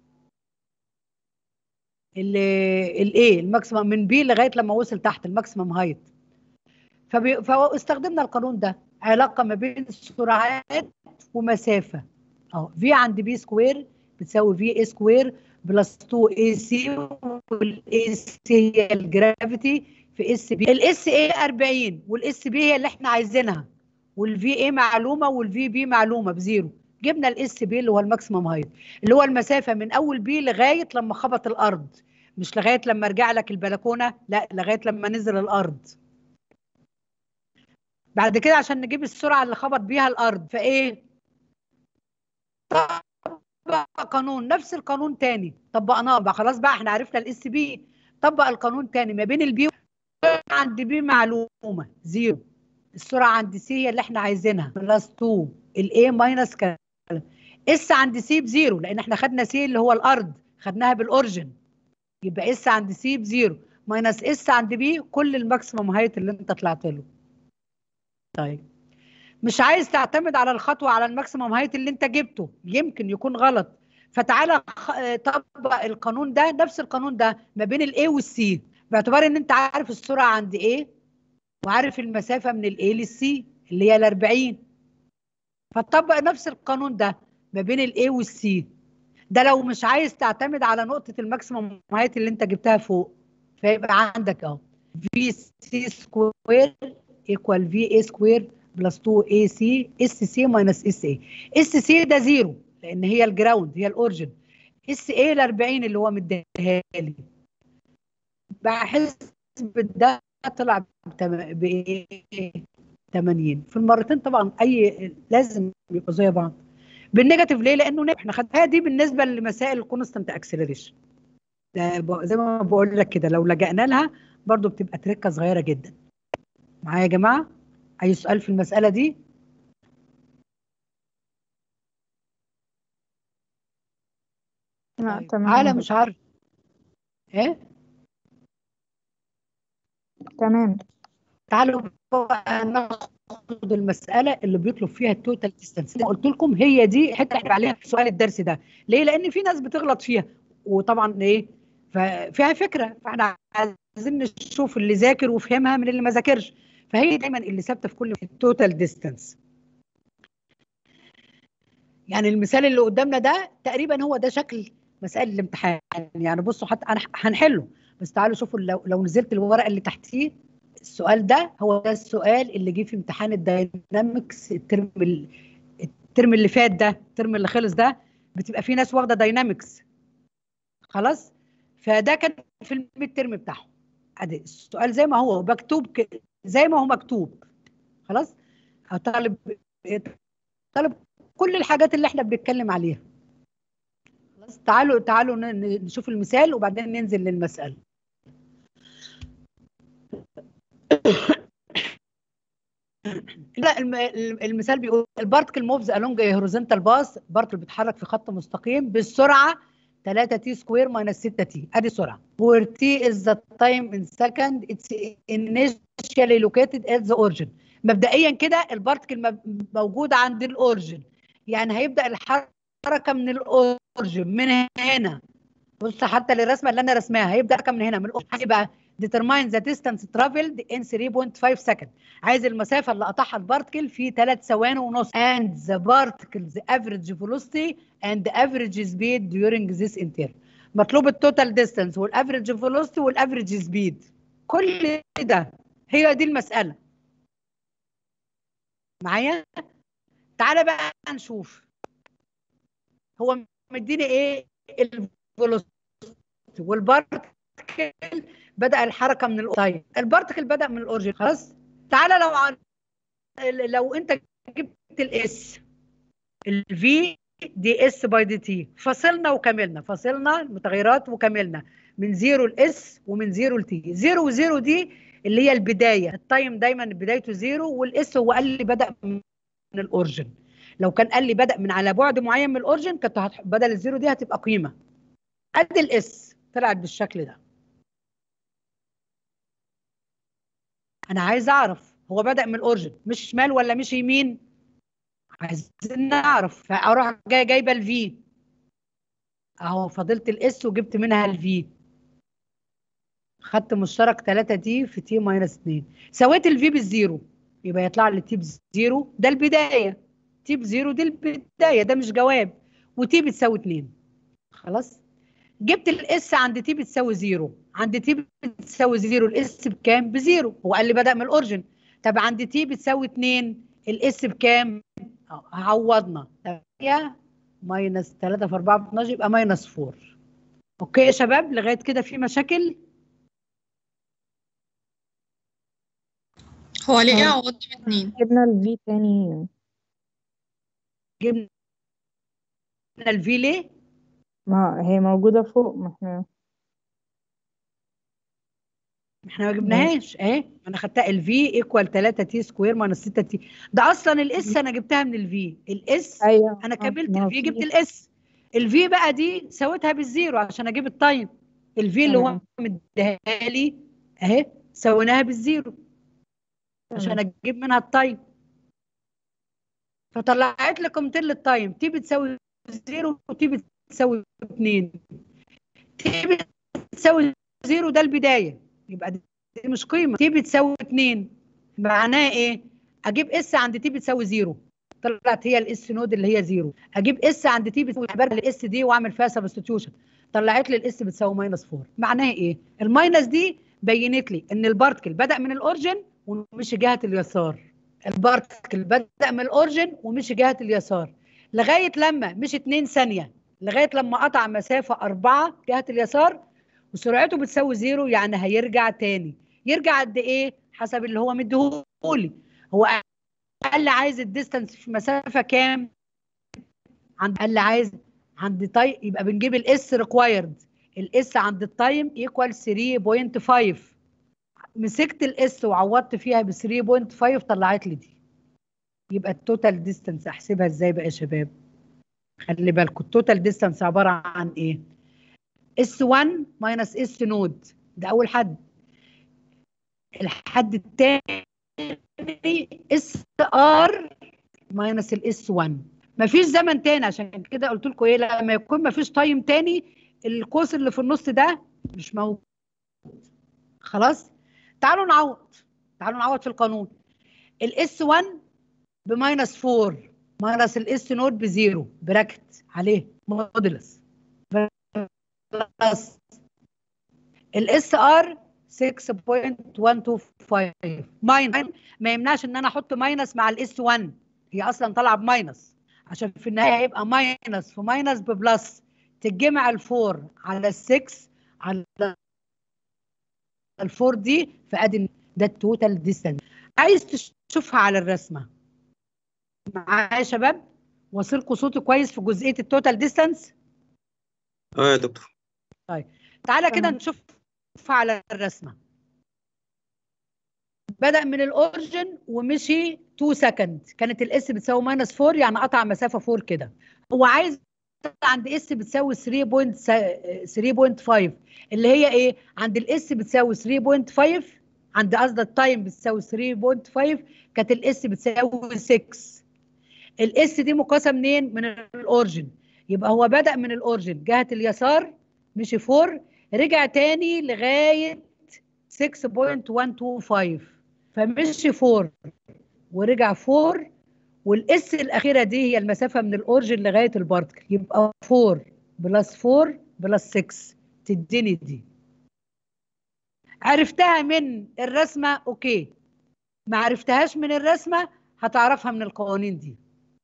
الايه الماكسيمم من بي لغايه لما وصل تحت الماكسيمم هايت فبي... فاستخدمنا القانون ده علاقه ما بين السرعات ومسافه اهو في عند بي سكوير بتساوي في اي سكوير بلس 2 اي سي والاي سي هي الجرافيتي في اس بي الاس اي 40 والاس بي هي اللي احنا عايزينها والفي اي معلومه والفي بي معلومه بزيرو جبنا الاس بي اللي هو الماكسيمم هايت اللي هو المسافه من اول بي لغايه لما خبط الارض مش لغايه لما رجع لك البلكونه لا لغايه لما نزل الارض بعد كده عشان نجيب السرعه اللي خبط بيها الارض فايه طبق قانون نفس القانون تاني طبقناه بقى خلاص بقى احنا عرفنا الاس بي طبق القانون تاني ما بين البي عند بي معلومه زيرو السرعه عند سي هي اللي احنا عايزينها بلس 2 الاي ماينس كام اس عند سي بزيرو لان احنا خدنا سي اللي هو الارض خدناها بالاورجن يبقى اس عند سي بزيرو ماينس اس عند بي كل الماكسيمم هايت اللي انت طلعت له طيب مش عايز تعتمد على الخطوه على الماكسيمم هايت اللي انت جبته يمكن يكون غلط فتعالى طبق القانون ده نفس القانون ده ما بين الاي والسي باعتبار ان انت عارف السرعه عند ايه وعارف المسافه من الاي للسي اللي هي ال 40 فتطبق نفس القانون ده ما بين الاي والسي ده لو مش عايز تعتمد على نقطه الماكسيمم هايت اللي انت جبتها فوق فيبقى عندك اهو في سي سكوير ايكوال في اي سكوير بلس 2 اي سي اس سي ماينس اس اي اس سي ده زيرو لان هي الجراوند هي الاورجن اس اي ال 40 اللي هو مديها لي بحسب ده طلع بايه 80 في المرتين طبعا اي لازم يبقوا زي بعض بالنيجاتيف ليه لانه احنا خدناها دي بالنسبه لمسائل الكونستنت اكسلريشن ده زي ما بقول لك كده لو لجأنا لها برضو بتبقى تركه صغيره جدا معايا يا جماعه اي سؤال في المساله دي لا طيب تمام تعالى مش عارف ايه تمام تعالوا بقى ناخد المساله اللي بيطلب فيها التوتال ديستانس قلت لكم هي دي حته احنا عليها في سؤال الدرس ده ليه لان في ناس بتغلط فيها وطبعا ايه ففيها فكره فاحنا عايزين نشوف اللي ذاكر وفهمها من اللي ما ذاكرش فهي دايما اللي ثابته في كل التوتال ديستانس يعني المثال اللي قدامنا ده تقريبا هو ده شكل مسائل الامتحان يعني بصوا حتى انا هنحله بس تعالوا شوفوا لو لو نزلت الورقه اللي تحتيه السؤال ده هو ده السؤال اللي جه في امتحان الداينامكس الترم ال- الترم اللي فات ده الترم اللي خلص ده بتبقى في ناس واخده داينامكس خلاص فده كان في الميد ترم بتاعهم ادي السؤال زي ما هو مكتوب ك- زي ما هو مكتوب خلاص طالب طالب كل الحاجات اللي احنا بنتكلم عليها خلاص تعالوا تعالوا ن- ن- نشوف المثال وبعدين ننزل للمسألة لا الم- الم- المثال بيقول البارتكل موفز along a horizontal باث بارتكل بيتحرك في خط مستقيم بالسرعة 3 تي سكوير ماينس 6 تي ادي السرعة where t is the time in second it's initially located at the origin مبدئيا كده البارتكل مب- موجودة عند الاورجن يعني هيبدأ الحركة من الاورجن من هنا بص حتى للرسمه اللي انا رسماها هيبدا رقم من هنا من الأول. هيبقى determine the distance traveled in 3.5 second عايز المسافه اللي قطعها البارتكل في 3 ثواني ونص and the particle's average velocity and the average speed during this interval مطلوب التوتال ديستانس والافريج فيلوسيتي والافريج سبيد كل ده هي دي المساله معايا تعالى بقى نشوف هو مديني ايه الفيلوسيتي والبارتكل بدا الحركه من الاورجن البارتكل بدا من الاورجن خلاص تعالى لو عن... لو انت جبت الاس الفي دي اس باي دي تي فصلنا وكملنا فصلنا المتغيرات وكملنا من زيرو لاس ومن زيرو لتي زيرو وزيرو دي اللي هي البدايه التايم دايما بدايته زيرو والاس هو قال لي بدا من الاورجن لو كان قال لي بدا من على بعد معين من الاورجن كنت هتح... بدل الزيرو دي هتبقى قيمه قد الاس طلعت بالشكل ده انا عايز اعرف هو بدا من الاورجن مش شمال ولا مش يمين عايزين نعرف فاروح جاي جايبه الفي اهو فضلت الاس وجبت منها الفي خدت مشترك 3 دي في تي ماينس 2 سويت الفي بالزيرو يبقى يطلع لي تي بزيرو ده البدايه تي بزيرو دي البدايه ده مش جواب وتي بتساوي 2 خلاص جبت الاس عند تي بتساوي زيرو عند تي بتساوي زيرو الاس بكام بزيرو هو قال لي بدا من الاورجن طب عند تي بتساوي 2 الاس بكام أهو، عوضنا 8 ماينس 3 في 4 ب 12 يبقى ماينس 4 اوكي يا شباب لغايه كده في مشاكل هو ليه عوضت باتنين جبنا الفي تاني جبنا الفي ليه ما هي موجودة فوق ما احنا احنا ما جبناهاش اهي انا خدتها الفي ايكوال 3 تي سكوير ماينس 6 تي ده اصلا الاس انا جبتها من الفي الاس ايوه انا آه، كملت ما هو الفي في- جبت الاس الفي بقى دي سويتها بالزيرو عشان اجيب التايم الفي اللي هو تمام. مديها لي اهي سويناها بالزيرو عشان تمام. اجيب منها التايم فطلعت لي قيمتين للتايم تي بتساوي زيرو وتي بتساوي اتنين تي بتساوي زيرو ده البدايه يبقى دي دي مش قيمه تي بتساوي اتنين معناها ايه؟ اجيب اس عند تي بتساوي زيرو طلعت هي الاس نود اللي هي زيرو اجيب اس عند تي بتساوي برجع الاس دي واعمل فيها سبستيوشن طلعت لي الاس بتساوي ماينس 4 معناها ايه؟ الماينس دي بينت لي ان البارتكل بدا من الاورجن ومشي جهه اليسار البارتكل بدا من الاورجن ومشي جهه اليسار لغايه لما مش 2 ثانيه لغايه لما قطع مسافه 4 جهه اليسار وسرعته بتساوي زيرو يعني هيرجع تاني يرجع قد ايه حسب اللي هو مديهولي هو قال لي عايز الديستانس في مسافه كام عند قال لي عايز عند تايم يبقى بنجيب الاس ريكوايرد الاس عند التايم ايكوال 3.5 مسكت الاس وعوضت فيها ب 3.5 طلعت لي دي يبقى التوتال ديستانس احسبها ازاي بقى يا شباب خلي بالكم التوتال ديستانس عباره عن ايه اس 1 ماينس اس نود ده اول حد الحد الثاني اس ار ماينس الاس 1 مفيش زمن تاني عشان كده قلت لكم ايه لما يكون مفيش تايم تاني القوس اللي في النص ده مش موجود خلاص تعالوا نعوض تعالوا نعوض في القانون الاس 1 بماينس 4 ماينس الاس نود بزيرو براكت عليه مودلس بلس الاس ار 6.125 ماينس ما يمنعش ان انا احط ماينس مع الاس 1 هي اصلا طالعه بماينس عشان في النهايه هيبقى ماينس في ماينس ببلس تتجمع الفور على السكس على الفور دي فادي ده التوتال ديستانس عايز تشوفها على الرسمه معايا يا شباب واصلكوا صوتي كويس في جزئيه التوتال ديستانس اه يا دكتور طيب تعالى كده نشوف على الرسمه بدأ من الاوريجن ومشي 2 سكند كانت الاس بتساوي ماينس 4 يعني قطع مسافه 4 كده هو عايز عند اس بتساوي 3.3.5 اللي هي ايه عند الاس بتساوي 3.5 عند قصد التايم بتساوي 3.5 كانت الاس بتساوي 6 الاس دي مقاسه منين من الاوريجن يبقى هو بدأ من الاوريجن جهه اليسار مشي 4 رجع تاني لغايه 6.125 فمشي 4 ورجع 4 والاس الاخيره دي هي المسافه من الاورجن لغايه البارتكل يبقى 4 بلس 4 بلس 6 تديني دي عرفتها من الرسمه اوكي ما عرفتهاش من الرسمه هتعرفها من القوانين دي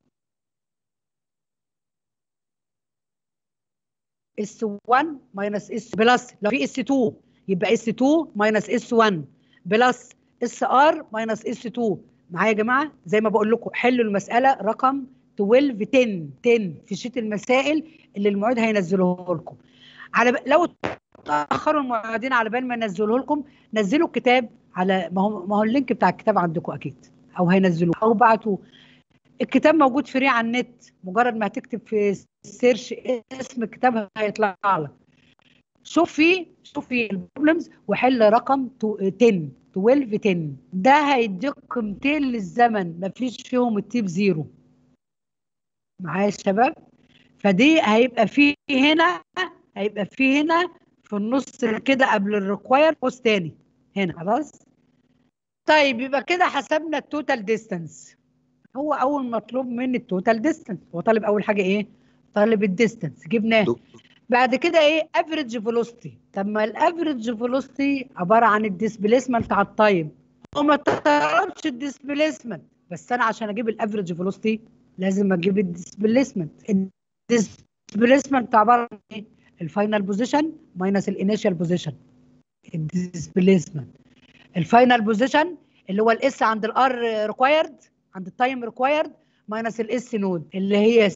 اس 1 ماينس اس بلس لو في اس 2 يبقى اس 2 ماينس اس 1 بلس اس ار ماينس اس 2 معايا يا جماعه زي ما بقول لكم حلوا المساله رقم 12 10 10 في شيت المسائل اللي المعيد هينزله لكم على ب... لو تاخروا المعيدين على بال ما ينزلوه لكم نزلوا الكتاب على ما هو ما هو اللينك بتاع الكتاب عندكم اكيد او هينزلوه او بعتوه الكتاب موجود فري على النت مجرد ما هتكتب في السيرش اسم الكتاب هيطلع لك شوف فيه شوف فيه البروبلمز وحل رقم 10 12 10 ده هيديك قيمتين للزمن مفيش فيهم التيب زيرو معايا يا شباب فدي هيبقى فيه هنا هيبقى فيه هنا في النص كده قبل الريكواير قوس تاني هنا خلاص طيب يبقى كده حسبنا التوتال ديستانس هو اول مطلوب مني التوتال ديستانس هو طالب اول حاجه ايه طالب الديستانس جبناه بعد كده ايه افريج فيلوسيتي طب ما الافريج فيلوسيتي عباره عن الديسبيسمنت على التايم هو ما طلبش الديسبيسمنت بس انا عشان اجيب الافريج فيلوسيتي لازم اجيب الديسبيسمنت الديسبيسمنت عباره عن ايه الفاينل بوزيشن ماينس الانيشال بوزيشن الديسبيسمنت الفاينل بوزيشن اللي هو الاس عند الار ريكوايرد عند التايم ريكوايرد ماينس الاس نود اللي هي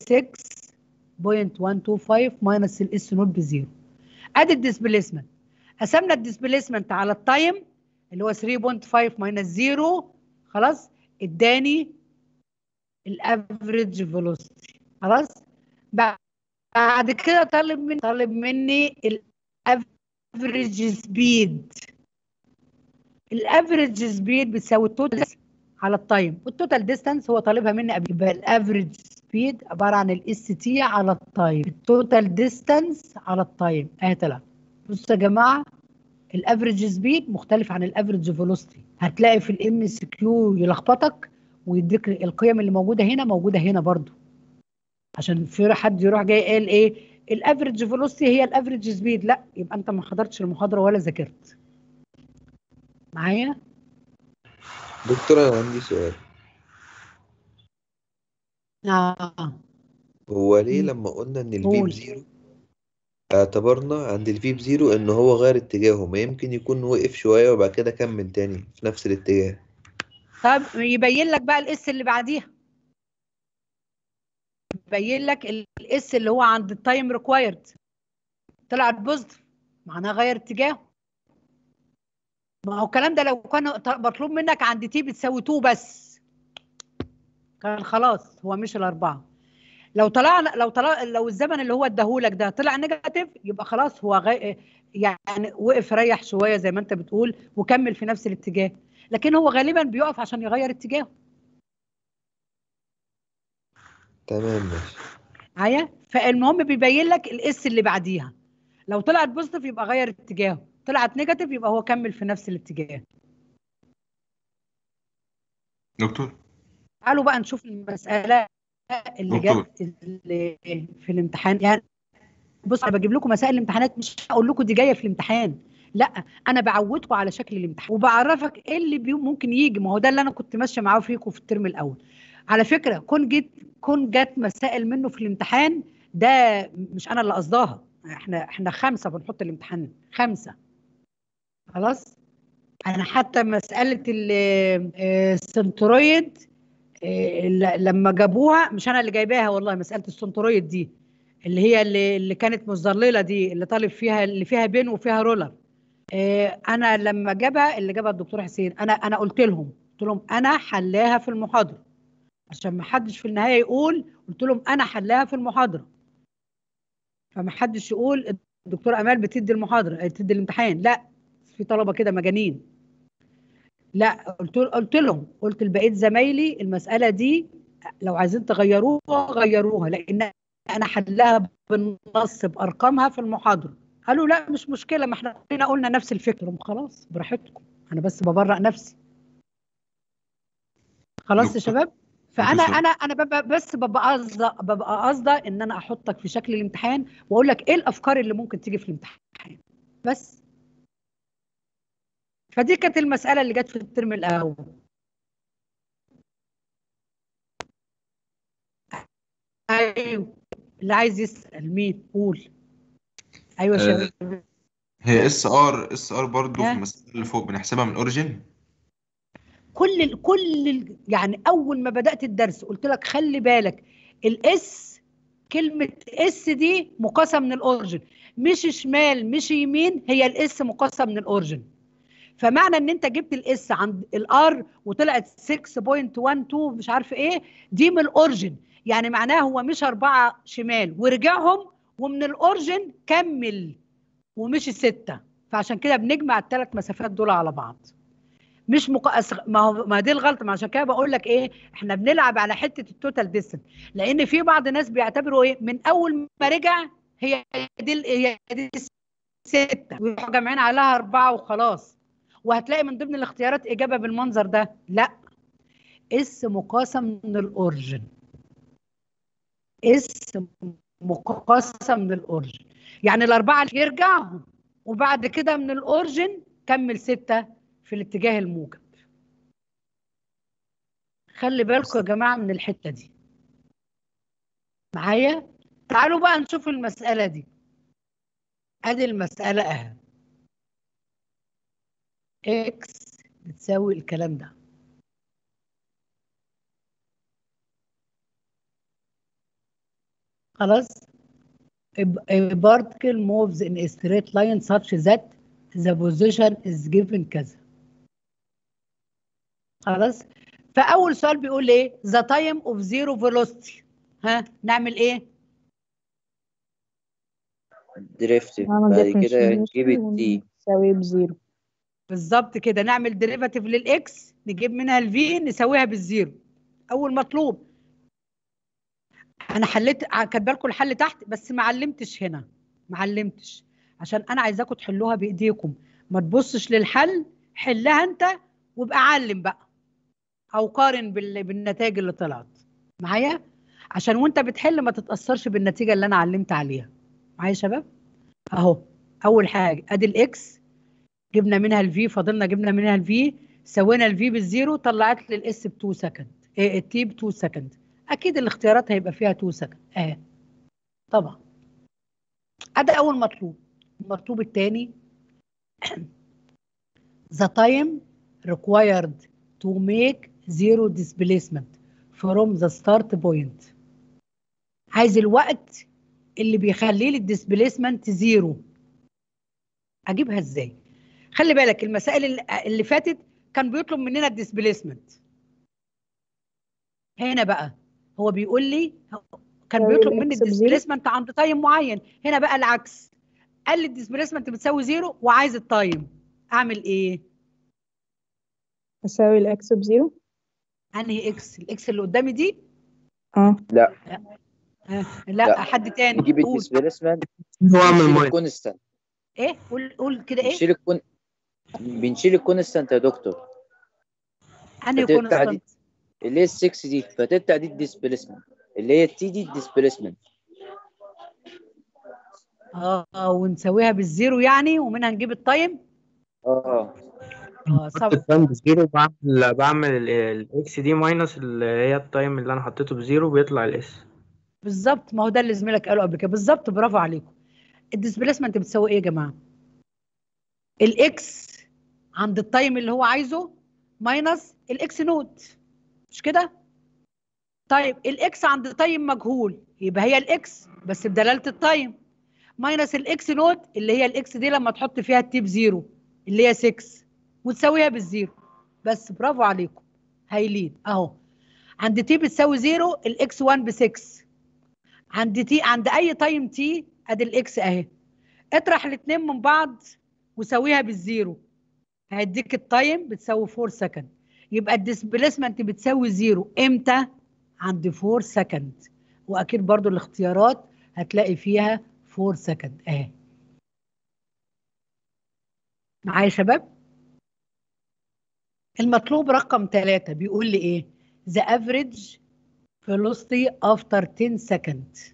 6.125 ماينس الاس نود بزيرو ادي الديسبيسمنت قسمنا الديسبيسمنت على التايم اللي هو 3.5 ماينس 0 خلاص اداني الافريج فيلوسيتي خلاص بعد كده طالب مني طالب مني الافريج سبيد الافريج سبيد بتساوي التوتال على التايم والتوتال ديستانس هو طالبها مني قبل يبقى الافريج سبيد عباره عن الاس تي على التايم التوتال ديستانس على التايم اهي طلع بصوا يا جماعه الافريج سبيد مختلف عن الافريج فيلوسيتي هتلاقي في الام اس كيو يلخبطك ويديك القيم اللي موجوده هنا موجوده هنا برضو عشان في حد يروح جاي قال ايه الافريج فيلوسيتي هي الافريج سبيد لا يبقى انت ما حضرتش المحاضره ولا ذاكرت معايا دكتور انا عندي سؤال اه هو ليه لما قلنا ان الفي قول. بزيرو اعتبرنا عند الفي بزيرو ان هو غير اتجاهه ما يمكن يكون وقف شوية وبعد كده كمل تاني في نفس الاتجاه طب يبين لك بقى الاس اللي بعديها يبين لك الاس اللي هو عند التايم ريكوايرد طلعت بوزيتيف معناها غير اتجاهه ما هو الكلام ده لو كان ط- مطلوب منك عند تي بتساوي 2 بس كان خلاص هو مش الاربعه لو طلعنا لو طلع لو الزمن اللي هو اداهولك ده طلع نيجاتيف يبقى خلاص هو غي... يعني وقف ريح شويه زي ما انت بتقول وكمل في نفس الاتجاه لكن هو غالبا بيقف عشان يغير اتجاهه تمام ماشي معايا فالمهم بيبين لك الاس اللي بعديها لو طلعت بوزيتيف يبقى غير اتجاهه طلعت نيجاتيف يبقى هو كمل في نفس الاتجاه دكتور تعالوا بقى نشوف المسألة اللي دكتور. جت اللي في الامتحان يعني بص انا بجيب لكم مسائل الامتحانات مش هقول لكم دي جايه في الامتحان لا انا بعودكم على شكل الامتحان وبعرفك ايه اللي بي ممكن يجي ما هو ده اللي انا كنت ماشيه معاه فيكم في الترم الاول على فكره كون جيت كون جت مسائل منه في الامتحان ده مش انا اللي قصداها احنا احنا خمسه بنحط الامتحان خمسه خلاص انا حتى مساله ال- آه، السنترويد آه، ل- لما جابوها مش انا اللي جايباها والله مساله السنترويد دي اللي هي اللي, اللي كانت مظلله دي اللي طالب فيها اللي فيها بين وفيها رولر آه، انا لما جابها اللي جابها الدكتور حسين انا انا قلت لهم قلت لهم انا حلاها في المحاضره عشان ما حدش في النهايه يقول قلت لهم انا حلاها في المحاضره فما حدش يقول الدكتور امال بتدي المحاضره بتدي الامتحان لا في طلبه كده مجانين لا قلت قلت لهم قلت لبقيه زمايلي المساله دي لو عايزين تغيروها غيروها لان انا حلها بالنص بارقامها في المحاضره قالوا لا مش مشكله ما احنا كلنا قلنا نفس الفكره قلت لهم خلاص براحتكم انا بس ببرأ نفسي خلاص يا دكتور- شباب فانا دكتور. انا انا ببقى بس ببقى قصده ببقى قصده ان انا احطك في شكل الامتحان واقول لك ايه الافكار اللي ممكن تيجي في الامتحان بس فدي كانت المساله اللي جت في الترم الاول ايوه اللي عايز يسال مين قول ايوه يا آه، شباب هي اس ار اس ار برضه في ها؟ المسألة اللي فوق بنحسبها من الاوريجين كل ال كل ال يعني اول ما بدات الدرس قلت لك خلي بالك الاس كلمه اس دي مقاسه من الاورجن مش شمال مش يمين هي الاس مقاسه من الاورجن فمعنى ان انت جبت الاس عند الار وطلعت 6.12 مش عارف ايه دي من الاورجن يعني معناها هو مش اربعه شمال ورجعهم ومن الاورجن كمل ومش ستة فعشان كده بنجمع الثلاث مسافات دول على بعض مش مقاس ما هو ما دي الغلطه ما عشان كده بقول لك ايه احنا بنلعب على حته التوتال ديستنس لان في بعض الناس بيعتبروا ايه من اول ما رجع هي دي ال- هي دي سته ويروحوا جامعين عليها اربعه وخلاص وهتلاقي من ضمن الاختيارات اجابه بالمنظر ده لا اس مقاسه من الاورجن اس مقاسه من الاورجن يعني الاربعه اللي يرجعهم وبعد كده من الاورجن كمل سته في الاتجاه الموجب خلي بالكم يا جماعه من الحته دي معايا تعالوا بقى نشوف المساله دي ادي المساله اهي اكس بتساوي الكلام ده خلاص a a particle moves in a straight line such that the position is given كذا خلاص فاول سؤال بيقول ايه the time of zero velocity ها نعمل ايه ديريفتيف نعمل بعد كده differentiation نجيب التي ونساوي بزيرو بالظبط كده نعمل ديريفاتيف للاكس نجيب منها الفي نساويها بالزيرو اول مطلوب انا حليت كاتبه لكم الحل تحت بس ما علمتش هنا ما علمتش عشان انا عايزاكم تحلوها بايديكم ما تبصش للحل حلها انت وابقى علم بقى او قارن بال... بالنتائج اللي طلعت معايا عشان وانت بتحل ما تتاثرش بالنتيجه اللي انا علمت عليها معايا يا شباب اهو اول حاجه ادي الاكس جبنا منها الفي فاضلنا جبنا منها الفي سوينا الفي بالزيرو طلعت لي الاس ب 2 سكند ايه التي ب 2 سكند اكيد الاختيارات هيبقى فيها 2 سكند اهي طبعا ادي اول مطلوب المطلوب الثاني the time required to make zero displacement from the start point عايز الوقت اللي بيخلي لي الديسبليسمنت زيرو اجيبها ازاي خلي بالك المسائل اللي- اللي فاتت كان بيطلب مننا الديسبليسمنت هنا بقى هو بيقول لي كان يساوي بيطلب مني الإكس بزيرو؟ الديسبليسمنت عند تايم معين هنا بقى العكس قال لي الديسبليسمنت بتساوي زيرو وعايز التايم اعمل ايه أساوي الإكس بزيرو انهي اكس الاكس اللي قدامي دي اه لا آه. لا, لا. حد تاني نجيب قول الديسبيسمنت هو عامل بنشيل ماينس الكونستانت ايه قول قول كده ايه بنشيل الكون بنشيل الكونستانت يا دكتور انهي فتبقى كونستانت دي اللي هي ال 6 دي فتبقى دي الديسبيسمنت اللي هي التي دي الديسبيسمنت اه ونسويها بالزيرو يعني ومنها نجيب التايم اه اه حط صب التايم بزيرو بعمل بعمل الاكس دي ماينس اللي هي التايم اللي انا حطيته بزيرو بيطلع الاس بالظبط ما هو ده اللي زميلك قاله قبل كده بالظبط برافو عليكم الديسبيسمنت بتساوي ايه يا جماعه الاكس عند التايم اللي هو عايزه ماينس الاكس نوت مش كده طيب الاكس عند تايم مجهول يبقى هي الاكس بس بدلاله التايم ماينس الاكس نوت اللي هي الاكس دي لما تحط فيها التيب زيرو اللي هي 6 وتساويها بالزيرو بس برافو عليكم هايلين اهو عند تي بتساوي زيرو الاكس 1 ب 6 عند تي عند اي تايم تي ادي الاكس اهي اطرح الاثنين من بعض وساويها بالزيرو هيديك التايم بتساوي 4 سكند يبقى الديسبيسمنت بتساوي زيرو امتى عند 4 سكند واكيد برضو الاختيارات هتلاقي فيها 4 سكند اهي معايا يا شباب المطلوب رقم ثلاثة بيقول لي ايه the average velocity after 10 seconds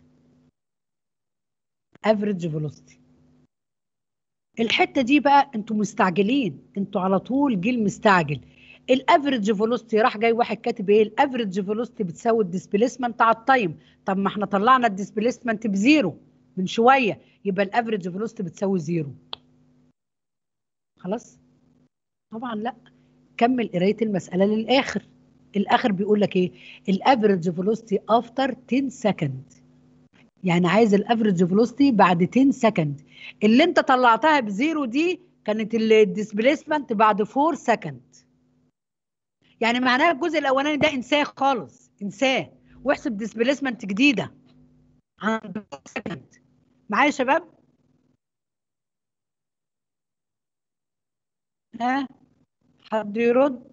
average velocity الحته دي بقى انتوا مستعجلين انتوا على طول جيل مستعجل الافريج فيلوسيتي راح جاي واحد كاتب ايه الافريج فيلوسيتي بتساوي الديسبيسمنت على التايم طب ما احنا طلعنا الديسبيسمنت بزيرو من شويه يبقى الافريج فيلوسيتي بتساوي زيرو خلاص طبعا لا كمل قرايه المساله للاخر الاخر بيقول لك ايه الافريج فيلوسيتي افتر 10 سكند يعني عايز الافريج فيلوسيتي بعد 10 سكند اللي انت طلعتها بزيرو دي كانت الديسبيسمنت بعد 4 سكند يعني معناها الجزء الاولاني ده انساه خالص انساه واحسب ديسبيسمنت جديده عند 4 سكند معايا يا شباب ها حد يرد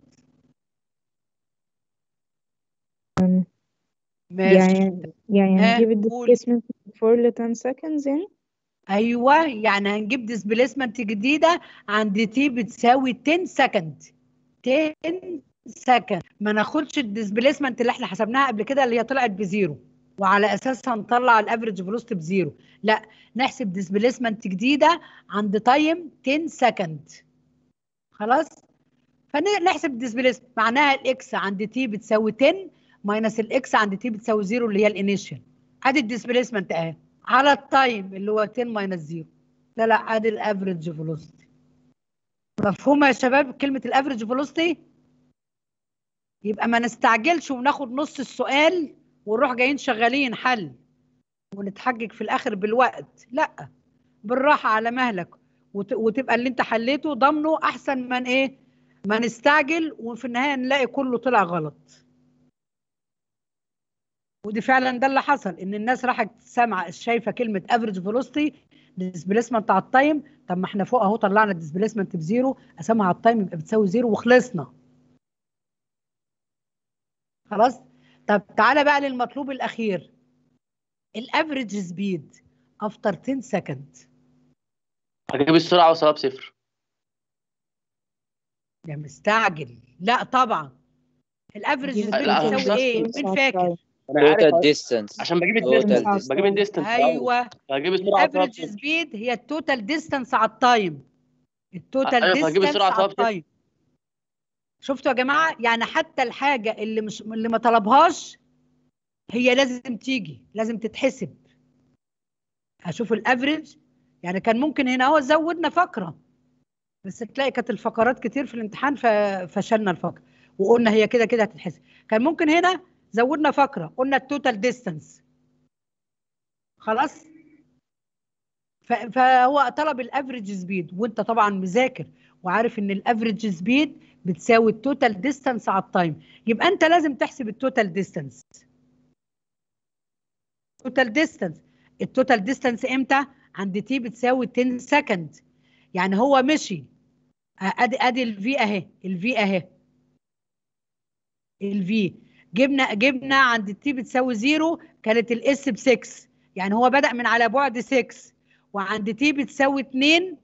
ماشي يعني يعني ها هنجيب قول الديسبيسمنت 4 ل 10 seconds يعني ايوه يعني هنجيب ديسبيسمنت جديده عند تي بتساوي 10 سكند 10 سكند ما ناخدش الديسبيسمنت اللي احنا حسبناها قبل كده اللي هي طلعت بزيرو وعلى اساسها نطلع الافريج فيلوسيتي بزيرو لا نحسب ديسبيسمنت جديده عند تايم 10 سكند خلاص فنحسب الديسبيسمنت معناها الاكس عند تي بتساوي 10 ماينس الاكس عند تي بتساوي زيرو اللي هي الانيشال ادي الديسبيسمنت اهي على التايم اللي هو 10 ماينس زيرو لا لا ادي الافريج فيلوسيتي مفهومه يا شباب كلمه الافريج فيلوسيتي يبقى ما نستعجلش وناخد نص السؤال ونروح جايين شغالين حل ونتحجج في الاخر بالوقت لا بالراحه على مهلك وت... وتبقى اللي انت حليته ضامنه احسن من ايه ما نستعجل وفي النهايه نلاقي كله طلع غلط ودي فعلا ده اللي حصل ان الناس راحت سامعه شايفه كلمه افريج فيلوسيتي ديسبيسمنت على التايم طب ما احنا فوق اهو طلعنا الديسبيسمنت بزيرو قسمها على التايم يبقى بتساوي زيرو وخلصنا خلاص طب تعالى بقى للمطلوب الاخير الافريج سبيد افتر 10 سكند هجيب السرعة وسواء بصفر ده مستعجل لا طبعا الافريج نجيب سبيد لا، التوتال بتساوي ايه distance مين على فاكر التايم أنا عارف توتال أهو. ديستانس عشان بجيب توتال الديستنس ديستانس بجيب الديستنس ايوه هجيب السرعة وسواء الافريج بصفر سبيد هي التوتال ديستانس على التايم التوتال ايوه فهجيب ديستانس السرعة على وسواء بصفر التايم شفتوا يا جماعه يعني حتى الحاجه اللي مش اللي ما طلبهاش هي لازم تيجي لازم تتحسب هشوف الافريج يعني كان ممكن هنا هو زودنا فقره بس تلاقي كانت الفقرات كتير في الامتحان ففشلنا الفقره وقلنا هي كده كده هتتحسب كان ممكن هنا زودنا فقره قلنا التوتال ديستانس خلاص ف- فهو طلب الافريج سبيد وانت طبعا مذاكر وعارف ان الافريج سبيد بتساوي التوتال ديستانس على التايم يبقى انت لازم تحسب التوتال ديستانس التوتال ديستانس التوتال ديستانس امتى عند تي بتساوي 10 سكند يعني هو مشي ادي ادي الفي اهي الفي اهي الفي جبنا جبنا عند التي بتساوي زيرو كانت الاس ب 6 يعني هو بدأ من على بعد 6 وعند تي بتساوي 2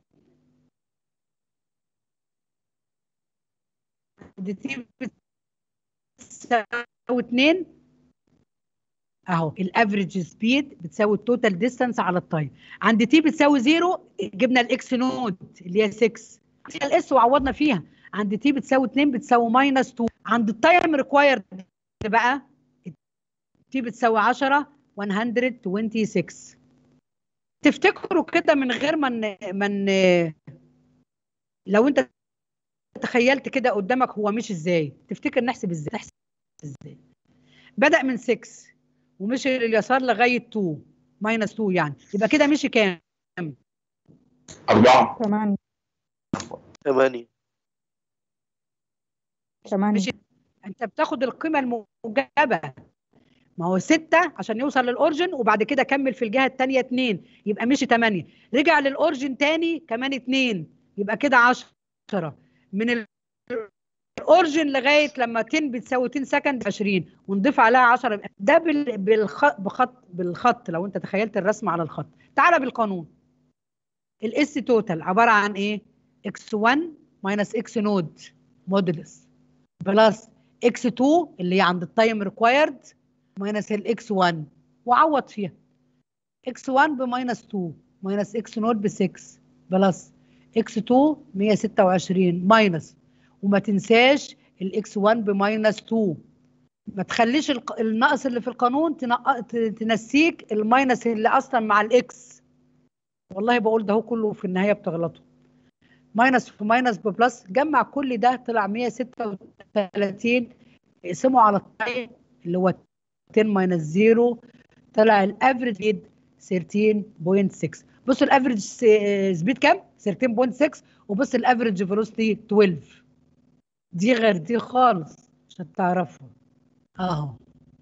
عند تي بتساوي 2 اهو الافريج سبيد بتساوي التوتال ديستانس على التايم عند تي بتساوي زيرو جبنا الاكس نود اللي هي 6 الاس وعوضنا فيها عند تي بتساوي 2 بتساوي ماينس 2 عند التايم ريكوايرد بقى تي بتساوي 10 126 تفتكروا كده من غير ما من, من لو انت تخيلت كده قدامك هو مش ازاي تفتكر نحسب ازاي نحسب ازاي بدأ من 6 ومشي لليسار لغايه 2 ماينس 2 يعني يبقى كده مشي كام؟ أربعة ثمانية ثمانية ثمانية مشي انت بتاخد القيمه الموجبه ما هو 6 عشان يوصل للاورجن وبعد كده كمل في الجهه الثانيه 2 يبقى مشي 8 رجع للاورجن تاني كمان 2 يبقى كده 10 من ال- الاورجن لغايه لما 10 بتساوي 10 سكند 20 ونضيف عليها 10 يبقى ده بال- بالخط بخط بالخط لو انت تخيلت الرسم على الخط تعالى بالقانون الاس توتال عباره عن ايه اكس 1 ماينس اكس نود مودولس بلس اكس 2 اللي هي عند التايم ريكوايرد ماينس الاكس 1 وعوض فيها اكس 1 بماينس 2 ماينس اكس نود ب 6 بلس اكس 2 126 ماينس وما تنساش الاكس 1 بماينس 2 ما تخليش الق- النقص اللي في القانون تنق- ت- تنسيك الماينس اللي اصلا مع الاكس والله بقول ده هو كله في النهايه بتغلطه ماينس في ماينس ببلس جمع كل ده طلع 136 اقسمه على التايم اللي هو 10 ماينس 0 طلع الافريج 13.6 بص الافريج سبيد كام 13.6 وبص الافريج فيلوسيتي 12 دي غير دي خالص عشان تعرفها اهو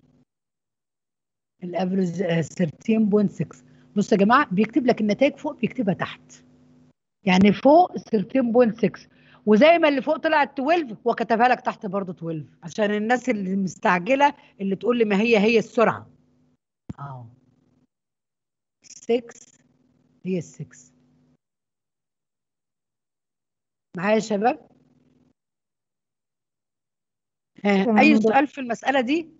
الافريج 13.6 بص يا جماعه بيكتب لك النتائج فوق بيكتبها تحت يعني فوق 13.6 وزي ما اللي فوق طلعت 12 هو كتبها لك تحت برضه 12 عشان الناس اللي مستعجله اللي تقول لي ما هي هي السرعه اهو 6 هي ال 6 معايا يا شباب ها تمام اي يا دكتور. سؤال في المساله دي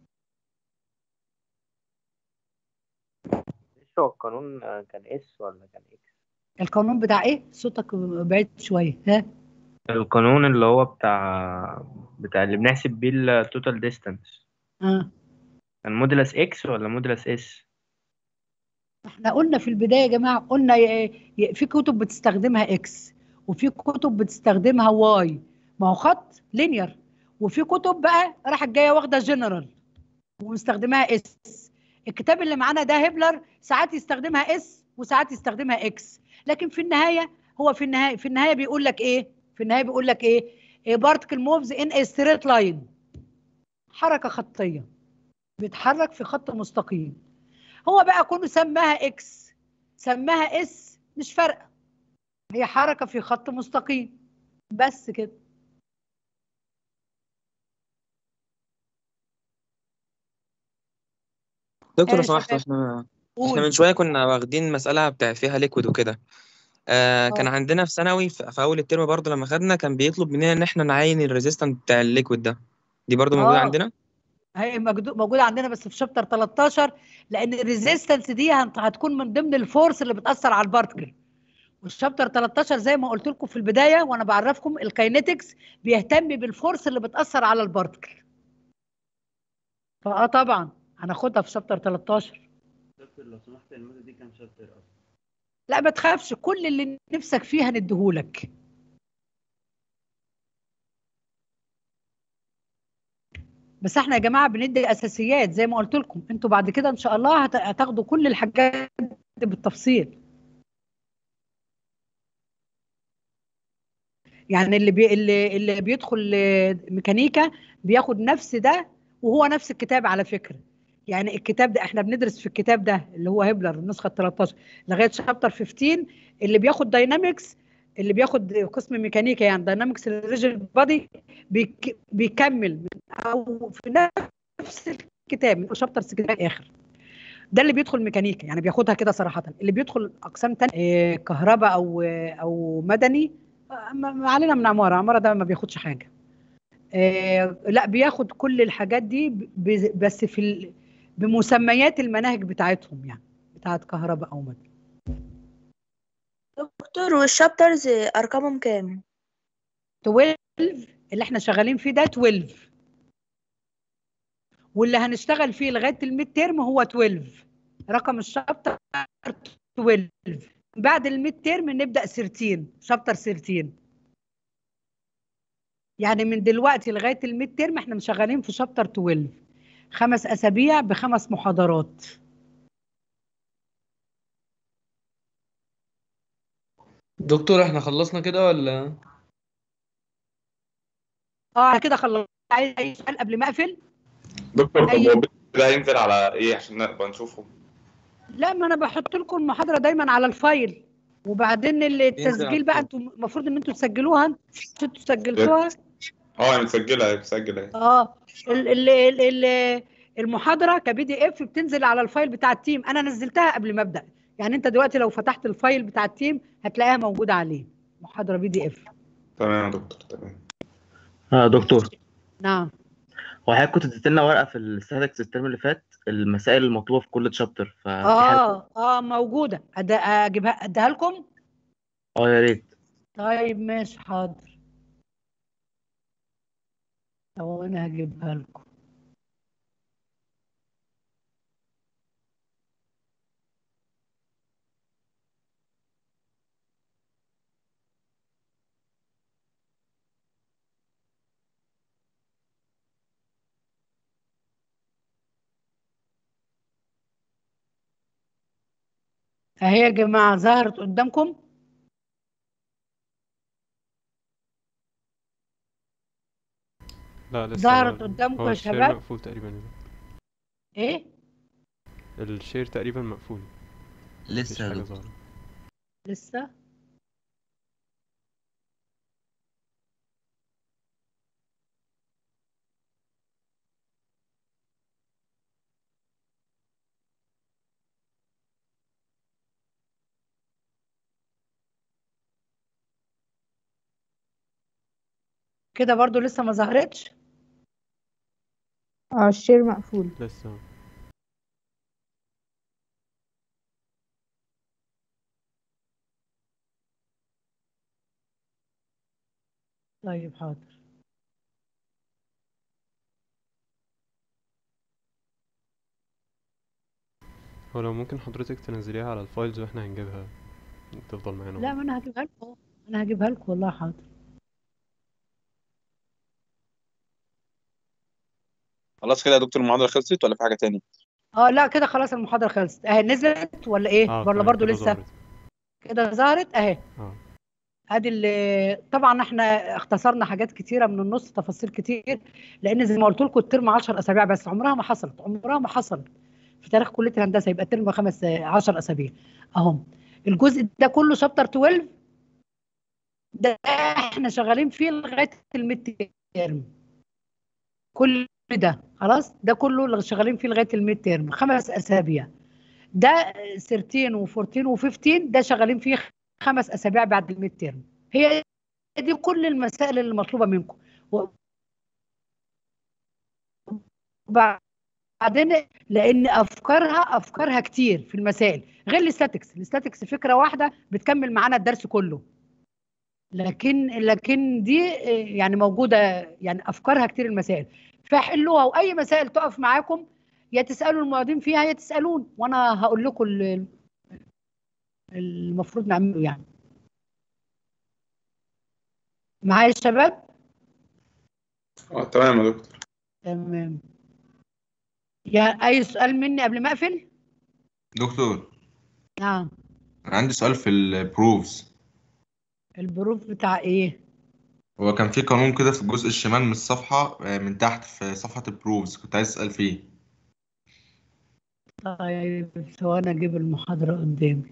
ايش هو القانون آه، كان اس ولا كان اكس القانون بتاع ايه صوتك بعيد شويه ها القانون اللي هو بتاع بتاع اللي بنحسب بيه التوتال ديستانس اه كان موديلس اكس ولا موديلس اس احنا قلنا في البدايه يا جماعه قلنا ي- ي- في كتب بتستخدمها اكس وفي كتب بتستخدمها واي ما هو خط لينير وفي كتب بقى راحت جايه واخده جنرال ومستخدمها اس الكتاب اللي معانا ده هبلر ساعات يستخدمها اس وساعات يستخدمها اكس لكن في النهايه هو في النهايه في النهايه بيقول لك ايه في النهايه بيقول لك ايه بارتكل موفز ان ستريت لاين حركه خطيه بيتحرك في خط مستقيم هو بقى كونه سماها اكس سماها اس مش فارقه هي حركه في خط مستقيم بس كده دكتور يا لو سمحت شباب احنا قول. احنا من شويه كنا واخدين مساله بتاع فيها ليكويد وكده آه كان اه. عندنا في ثانوي في في اول الترم برضه لما خدنا كان بيطلب مننا ان احنا نعين الريزيستنت بتاع الليكويد ده دي برضه موجوده اه عندنا هي مجدو- موجوده عندنا بس في شابتر 13 لان الريزيستنس دي هت- هتكون من ضمن الفورس اللي بتاثر على البارتكل والشابتر 13 زي ما قلت لكم في البدايه وانا بعرفكم الكاينetics بيهتم بالفورس اللي بتاثر على البارتكل فاه طبعا هناخدها في شابتر 13 دكتور لو سمحت المادة دي كام شابتر أصلا؟ لا ما تخافش كل اللي نفسك فيه هنديهولك بس احنا يا جماعه بندي اساسيات زي ما قلت لكم انتوا بعد كده ان شاء الله هت- هتاخدوا كل الحاجات دي بالتفصيل يعني اللي بي اللي, اللي بيدخل آه، ميكانيكا بياخد نفس ده وهو نفس الكتاب على فكره يعني الكتاب ده احنا بندرس في الكتاب ده اللي هو هبلر النسخه 13 لغايه شابتر 15 اللي بياخد داينامكس اللي بياخد قسم ميكانيكا يعني داينامكس ريجيد بادي بيك بيكمل من او في نفس الكتاب من شابتر 6 اخر ده اللي بيدخل ميكانيكا يعني بياخدها كده صراحه اللي بيدخل اقسام تانية آه، كهرباء او آه، او مدني آه، ما ما علينا من عماره عماره ده ما بياخدش حاجه آه، لا بياخد كل الحاجات دي ب- بس في ال... بمسميات المناهج بتاعتهم يعني بتاعت كهرباء او مدني دكتور والشابترز ارقامهم كام 12 اللي احنا شغالين فيه ده 12 واللي هنشتغل فيه لغايه الميد تيرم هو 12 رقم الشابتر 12 بعد الميد تيرم نبدا 13 شابتر 13 يعني من دلوقتي لغايه الميد تيرم احنا شغالين في شابتر 12 خمس اسابيع بخمس محاضرات دكتور احنا خلصنا كده ولا اه كده خلصت عايز اي سؤال قبل ما اقفل دكتور طب أي- هو ده هينزل على ايه عشان نبقى نشوفه لا ما انا بحط لكم المحاضره دايما على الفايل وبعدين اللي التسجيل بقى انتوا المفروض ان انتوا تسجلوها انتوا سجلتوها اه هي متسجله هي متسجله اهي اه ال ال ال ال المحاضره كبي دي اف بتنزل على الفايل بتاع التيم انا نزلتها قبل ما ابدا يعني انت دلوقتي لو فتحت الفايل بتاع التيم هتلاقيها موجوده عليه محاضره بي دي اف تمام يا دكتور تمام اه دكتور نعم هو حضرتك كنت اديت لنا ورقه في الستاتكس الترم اللي فات المسائل المطلوبه في كل تشابتر ففي حاجه اه اه موجوده أد- اجيبها اديها لكم اه يا ريت طيب ماشي حاضر طب انا هجيبها لكم اهي يا جماعه ظهرت قدامكم لا لسه ظهرت هو- قدامكم هو يا الشير شباب مقفول تقريبا ايه الشير تقريبا مقفول لسه مفيش يا حاجة دكتور. ظاهرة لسه كده برضو لسه ما ظهرتش اه الشير مقفول لسه طيب حاضر هو لو ممكن حضرتك تنزليها على الفايلز واحنا هنجيبها تفضل معانا لا ما انا هجيبها لكم انا هجيبها لكم والله حاضر خلاص كده يا دكتور المحاضرة خلصت ولا في حاجة تاني؟ اه لا كده خلاص المحاضره خلصت اهي نزلت ولا ايه اه ولا تمام برضو كده لسه ظهرت كده ظهرت اهي اه ادي اللي طبعا احنا اختصرنا حاجات كتيره من النص تفاصيل كتير لان زي ما قلت لكم الترم 10 اسابيع بس عمرها ما حصلت عمرها ما حصلت في تاريخ كليه الهندسه يبقى الترم خمس 10 اسابيع اهم الجزء ده كله شابتر 12 ده احنا شغالين فيه لغايه الميد تيرم كل ده خلاص ده كله اللي شغالين فيه لغايه الميد تيرم خمس اسابيع ده 13 و14 و15 ده شغالين فيه خمس اسابيع بعد الميد تيرم هي دي كل المسائل اللي مطلوبه منكم و- وبعدين لان افكارها افكارها كتير في المسائل غير الاستاتكس الاستاتكس فكره واحده بتكمل معانا الدرس كله لكن لكن دي آه، يعني موجوده يعني افكارها كتير المسائل فحلوها واي مسائل تقف معاكم يا تسالوا المعيدين فيها يا تسالون وانا هقول لكم ال- المفروض نعمله يعني معايا يا شباب اه تمام يا دكتور تمام يا اي سؤال مني قبل ما اقفل دكتور نعم انا عندي سؤال في البروفز البروف بتاع ايه هو كان في قانون كده في الجزء الشمال من الصفحة آه، من تحت في صفحة البروفز كنت عايز اسأل فيه طيب ثواني اجيب المحاضره قدامي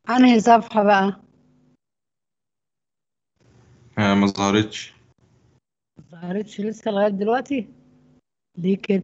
انهي صفحة بقى آه، ما ظهرتش ظهرتش لسه لغاية دلوقتي ليه كده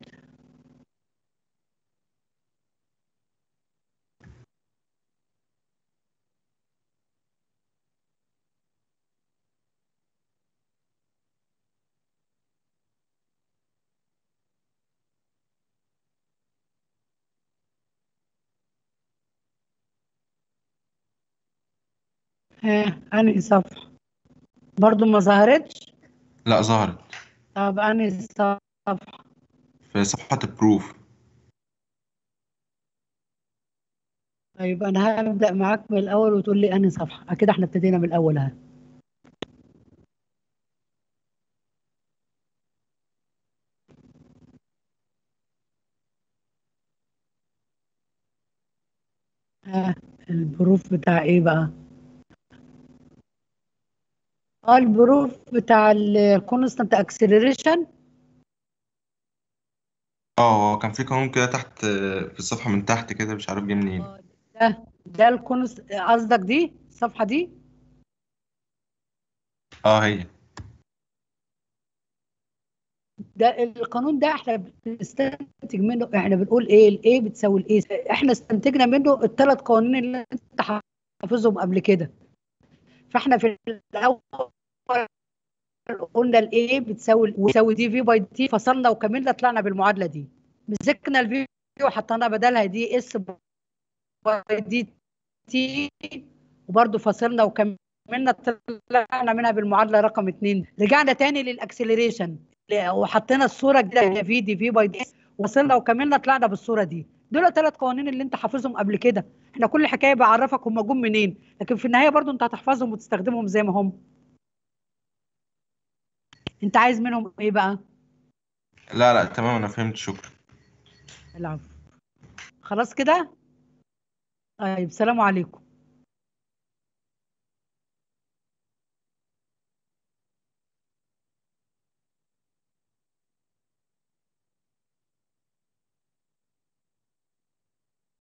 ها انهي صفحة برضو ما ظهرتش لا ظهرت طب انهي صفحة في صفحة البروف طيب انا هبدأ معاك من الاول وتقول لي انهي صفحة كده احنا ابتدينا من الاول اهي ها البروف بتاع ايه بقى اه البروف بتاع الكونستانت اكسلريشن اه هو كان في قانون كده تحت آه، في الصفحة من تحت كده مش عارف جه منين ده ده الكونست قصدك دي الصفحة دي اه هي ده القانون ده احنا بنستنتج منه احنا بنقول ايه الايه بتساوي الايه احنا استنتجنا منه الثلاث قوانين اللي انت حافظهم قبل كده فاحنا في الاول قلنا الايه بتساوي بتساوي دي في باي دي فصلنا وكملنا طلعنا بالمعادله دي مسكنا الفي وحطينا بدلها دي اس باي دي تي وبرده فصلنا وكملنا طلعنا منها بالمعادله رقم اثنين رجعنا تاني للاكسلريشن وحطينا الصوره الجديده في دي في باي دي وصلنا وكملنا طلعنا بالصوره دي دول ثلاث قوانين اللي انت حافظهم قبل كده احنا كل حكايه بعرفك هم جم منين لكن في النهايه برضو انت هتحفظهم وتستخدمهم زي ما هم انت عايز منهم ايه بقى لا لا تمام انا فهمت شكرا العفو خلاص كده طيب سلام عليكم